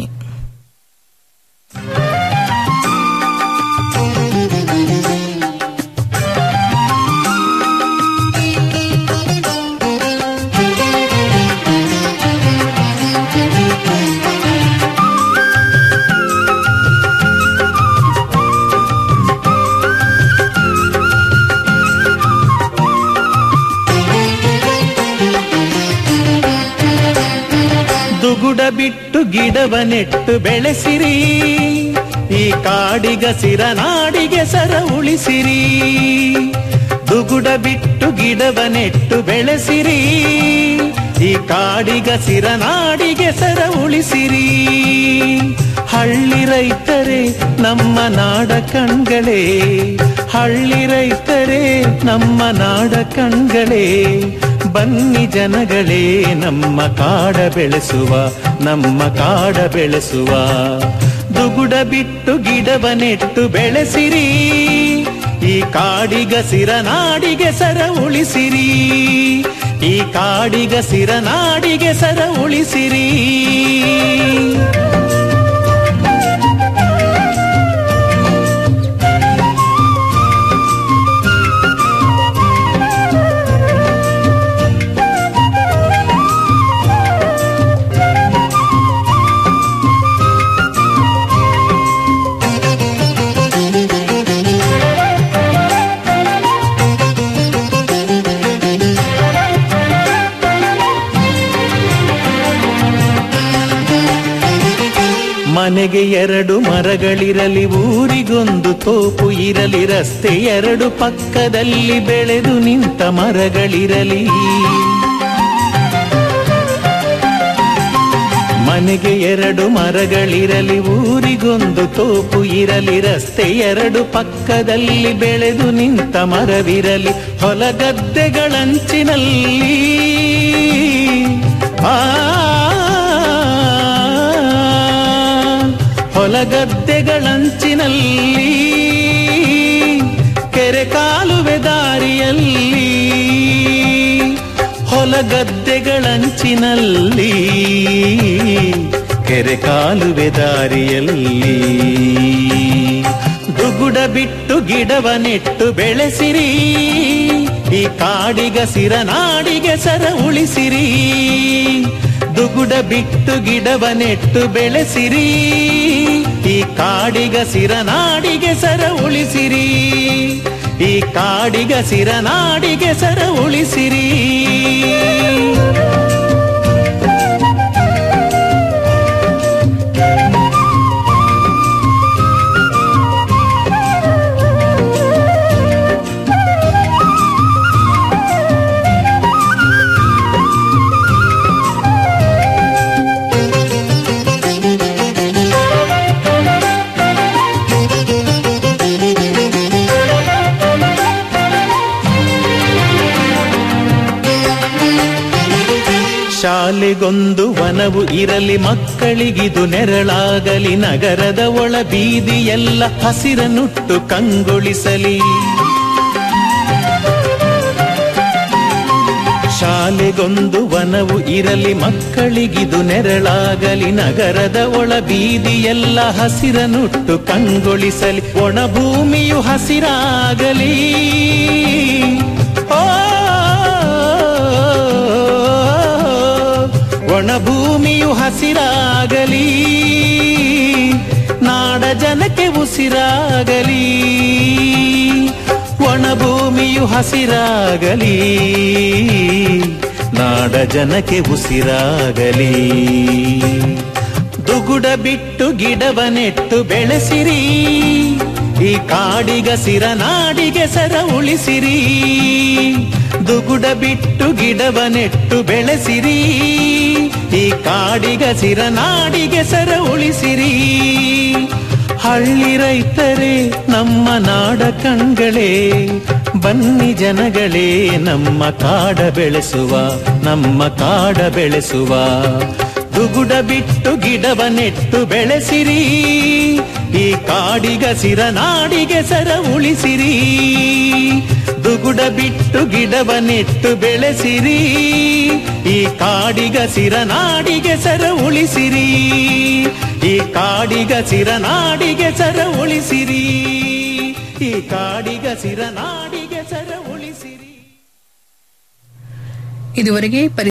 ದುಗುಡ ಬಿಟ್ಟು ಗಿಡವ ನೆಟ್ಟು ಬೆಳೆಸಿರಿ ಈ ಕಾಡಿಗಸಿರ ನಾಡಿಗೆ ಸರ ಉಳಿಸಿರಿ ದುಗುಡ ಬಿಟ್ಟು ಗಿಡವ ನೆಟ್ಟು ಬೆಳೆಸಿರಿ ಈ ಕಾಡಿಗಸಿರ ನಾಡಿಗೆ ಸರ ಉಳಿಸಿರಿ ಹಳ್ಳಿ ರೈತರೇ ನಮ್ಮ ನಾಡ ಕಣ್ಗಳೇ ಹಳ್ಳಿ ರೈತರೇ ನಮ್ಮ ನಾಡ ಕಣ್ಗಳೇ ಬನ್ನಿ ಜನಗಳೇ ನಮ್ಮ ಕಾಡ ಬೆಳೆಸುವ ನಮ್ಮ ಕಾಡ ಬೆಳೆಸುವ ದುಗುಡ ಬಿಟ್ಟು ಗಿಡವ ನೆಟ್ಟು ಬೆಳೆಸಿರಿ ಈ ಕಾಡಿಗಸಿರ ನಾಡಿಗೆ ಸರ ಉಳಿಸಿರಿ ಈ ಕಾಡಿಗಸಿರ ನಾಡಿಗೆ ಸರ ಉಳಿಸಿರಿ ಮನೆಗೆ ಎರಡು ಮರಗಳಿರಲಿ ಊರಿಗೊಂದು ತೋಪು ಇರಲಿ ರಸ್ತೆ ಎರಡು ಪಕ್ಕದಲ್ಲಿ ಬೆಳೆದು ನಿಂತ ಮರಗಳಿರಲಿ ಮನೆಗೆ ಎರಡು ಮರಗಳಿರಲಿ ಊರಿಗೊಂದು ತೋಪು ಇರಲಿ ರಸ್ತೆ ಎರಡು ಪಕ್ಕದಲ್ಲಿ ಬೆಳೆದು ನಿಂತ ಮರವಿರಲಿ ಹೊಲಗದ್ದೆಗಳಂಚಿನಲ್ಲಿ ಆ ಹೊಲಗದ್ದೆಗಳಂಚಿನಲ್ಲಿ ಕೆರೆ ಕಾಲುವೆ ದಾರಿಯಲ್ಲಿ ಹೊಲಗದ್ದೆಗಳಂಚಿನಲ್ಲಿ ಕೆರೆ ಕಾಲುವೆ ದಾರಿಯಲ್ಲಿ ದುಗುಡ ಬಿಟ್ಟು ಗಿಡವ ನೆಟ್ಟು ಬೆಳೆಸಿರಿ ಈ ಕಾಡಿಗಸಿರ ನಾಡಿಗೆ ಸರ ಉಳಿಸಿರಿ ದುಗುಡ ಬಿಟ್ಟು ಗಿಡವ ನೆಟ್ಟು ಬೆಳೆಸಿರಿ ಈ ಕಾಡಿಗಸಿರ ನಾಡಿಗೆ ಸರ ಉಳಿಸಿರಿ ಈ ಕಾಡಿಗಸಿರ ನಾಡಿಗೆ ಸರ ಉಳಿಸಿರಿ ಶಾಲೆಗೊಂದು ವನವು ಇರಲಿ ಮಕ್ಕಳಿಗಿದು ನೆರಳಾಗಲಿ ನಗರದ ಒಳ ಬೀದಿಯೆಲ್ಲ ಹಸಿರನುಟ್ಟು ಕಂಗೊಳಿಸಲಿ ಶಾಲೆಗೊಂದು ವನವು ಇರಲಿ ಮಕ್ಕಳಿಗಿದು ನೆರಳಾಗಲಿ ನಗರದ ಒಳ ಬೀದಿಯೆಲ್ಲ ಹಸಿರನುಟ್ಟು ಕಂಗೊಳಿಸಲಿ ಒಣ ಭೂಮಿಯು ಹಸಿರಾಗಲಿ ಓ ಒಣ ಭೂಮಿಯು ಹಸಿರಾಗಲಿ ನಾಡ ಜನಕ್ಕೆ ಉಸಿರಾಗಲಿ ಒಣ ಭೂಮಿಯು ಹಸಿರಾಗಲಿ ನಾಡ ಜನಕ್ಕೆ ಉಸಿರಾಗಲಿ ದುಗುಡ ಬಿಟ್ಟು ಗಿಡವ ನೆಟ್ಟು ಬೆಳೆಸಿರಿ ಈ ಕಾಡಿಗಸಿರ ನಾಡಿಗೆ ಸರ ಉಳಿಸಿರಿ ದುಗುಡ ಬಿಟ್ಟು ಗಿಡವ ನೆಟ್ಟು ಬೆಳೆಸಿರಿ ಈ ಕಾಡಿಗಸಿರ ನಾಡಿಗೆ ಸರ ಉಳಿಸಿರಿ ಹಳ್ಳಿ ರೈತರೇ ನಮ್ಮ ನಾಡ ಕಣ್ಗಳೇ ಬನ್ನಿ ಜನಗಳೇ ನಮ್ಮ ಕಾಡ ಬೆಳೆಸುವ ನಮ್ಮ ಕಾಡ ಬೆಳೆಸುವ ದುಗುಡ ಬಿಟ್ಟು ಗಿಡವ ನೆಟ್ಟು ಬೆಳೆಸಿರಿ ಈ ಕಾಡಿಗಸಿರ ನಾಡಿಗೆ ಸರ ಉಳಿಸಿರಿ ದುಗುಡ ಬಿಟ್ಟು ಗಿಡವ ನೆಟ್ಟು ಬೆಳೆಸಿರಿ ಈ ಕಾಡಿಗಸಿರ ನಾಡಿಗೆ ಸರ ಉಳಿಸಿರಿ ಈ ಕಾಡಿಗಸಿರ ನಾಡಿಗೆ ಸರ ಉಳಿಸಿರಿ ಈ ಕಾಡಿಗಸಿರ ನಾಡಿಗೆ ಸರ ಉಳಿಸಿರಿ ಇದುವರೆಗೆ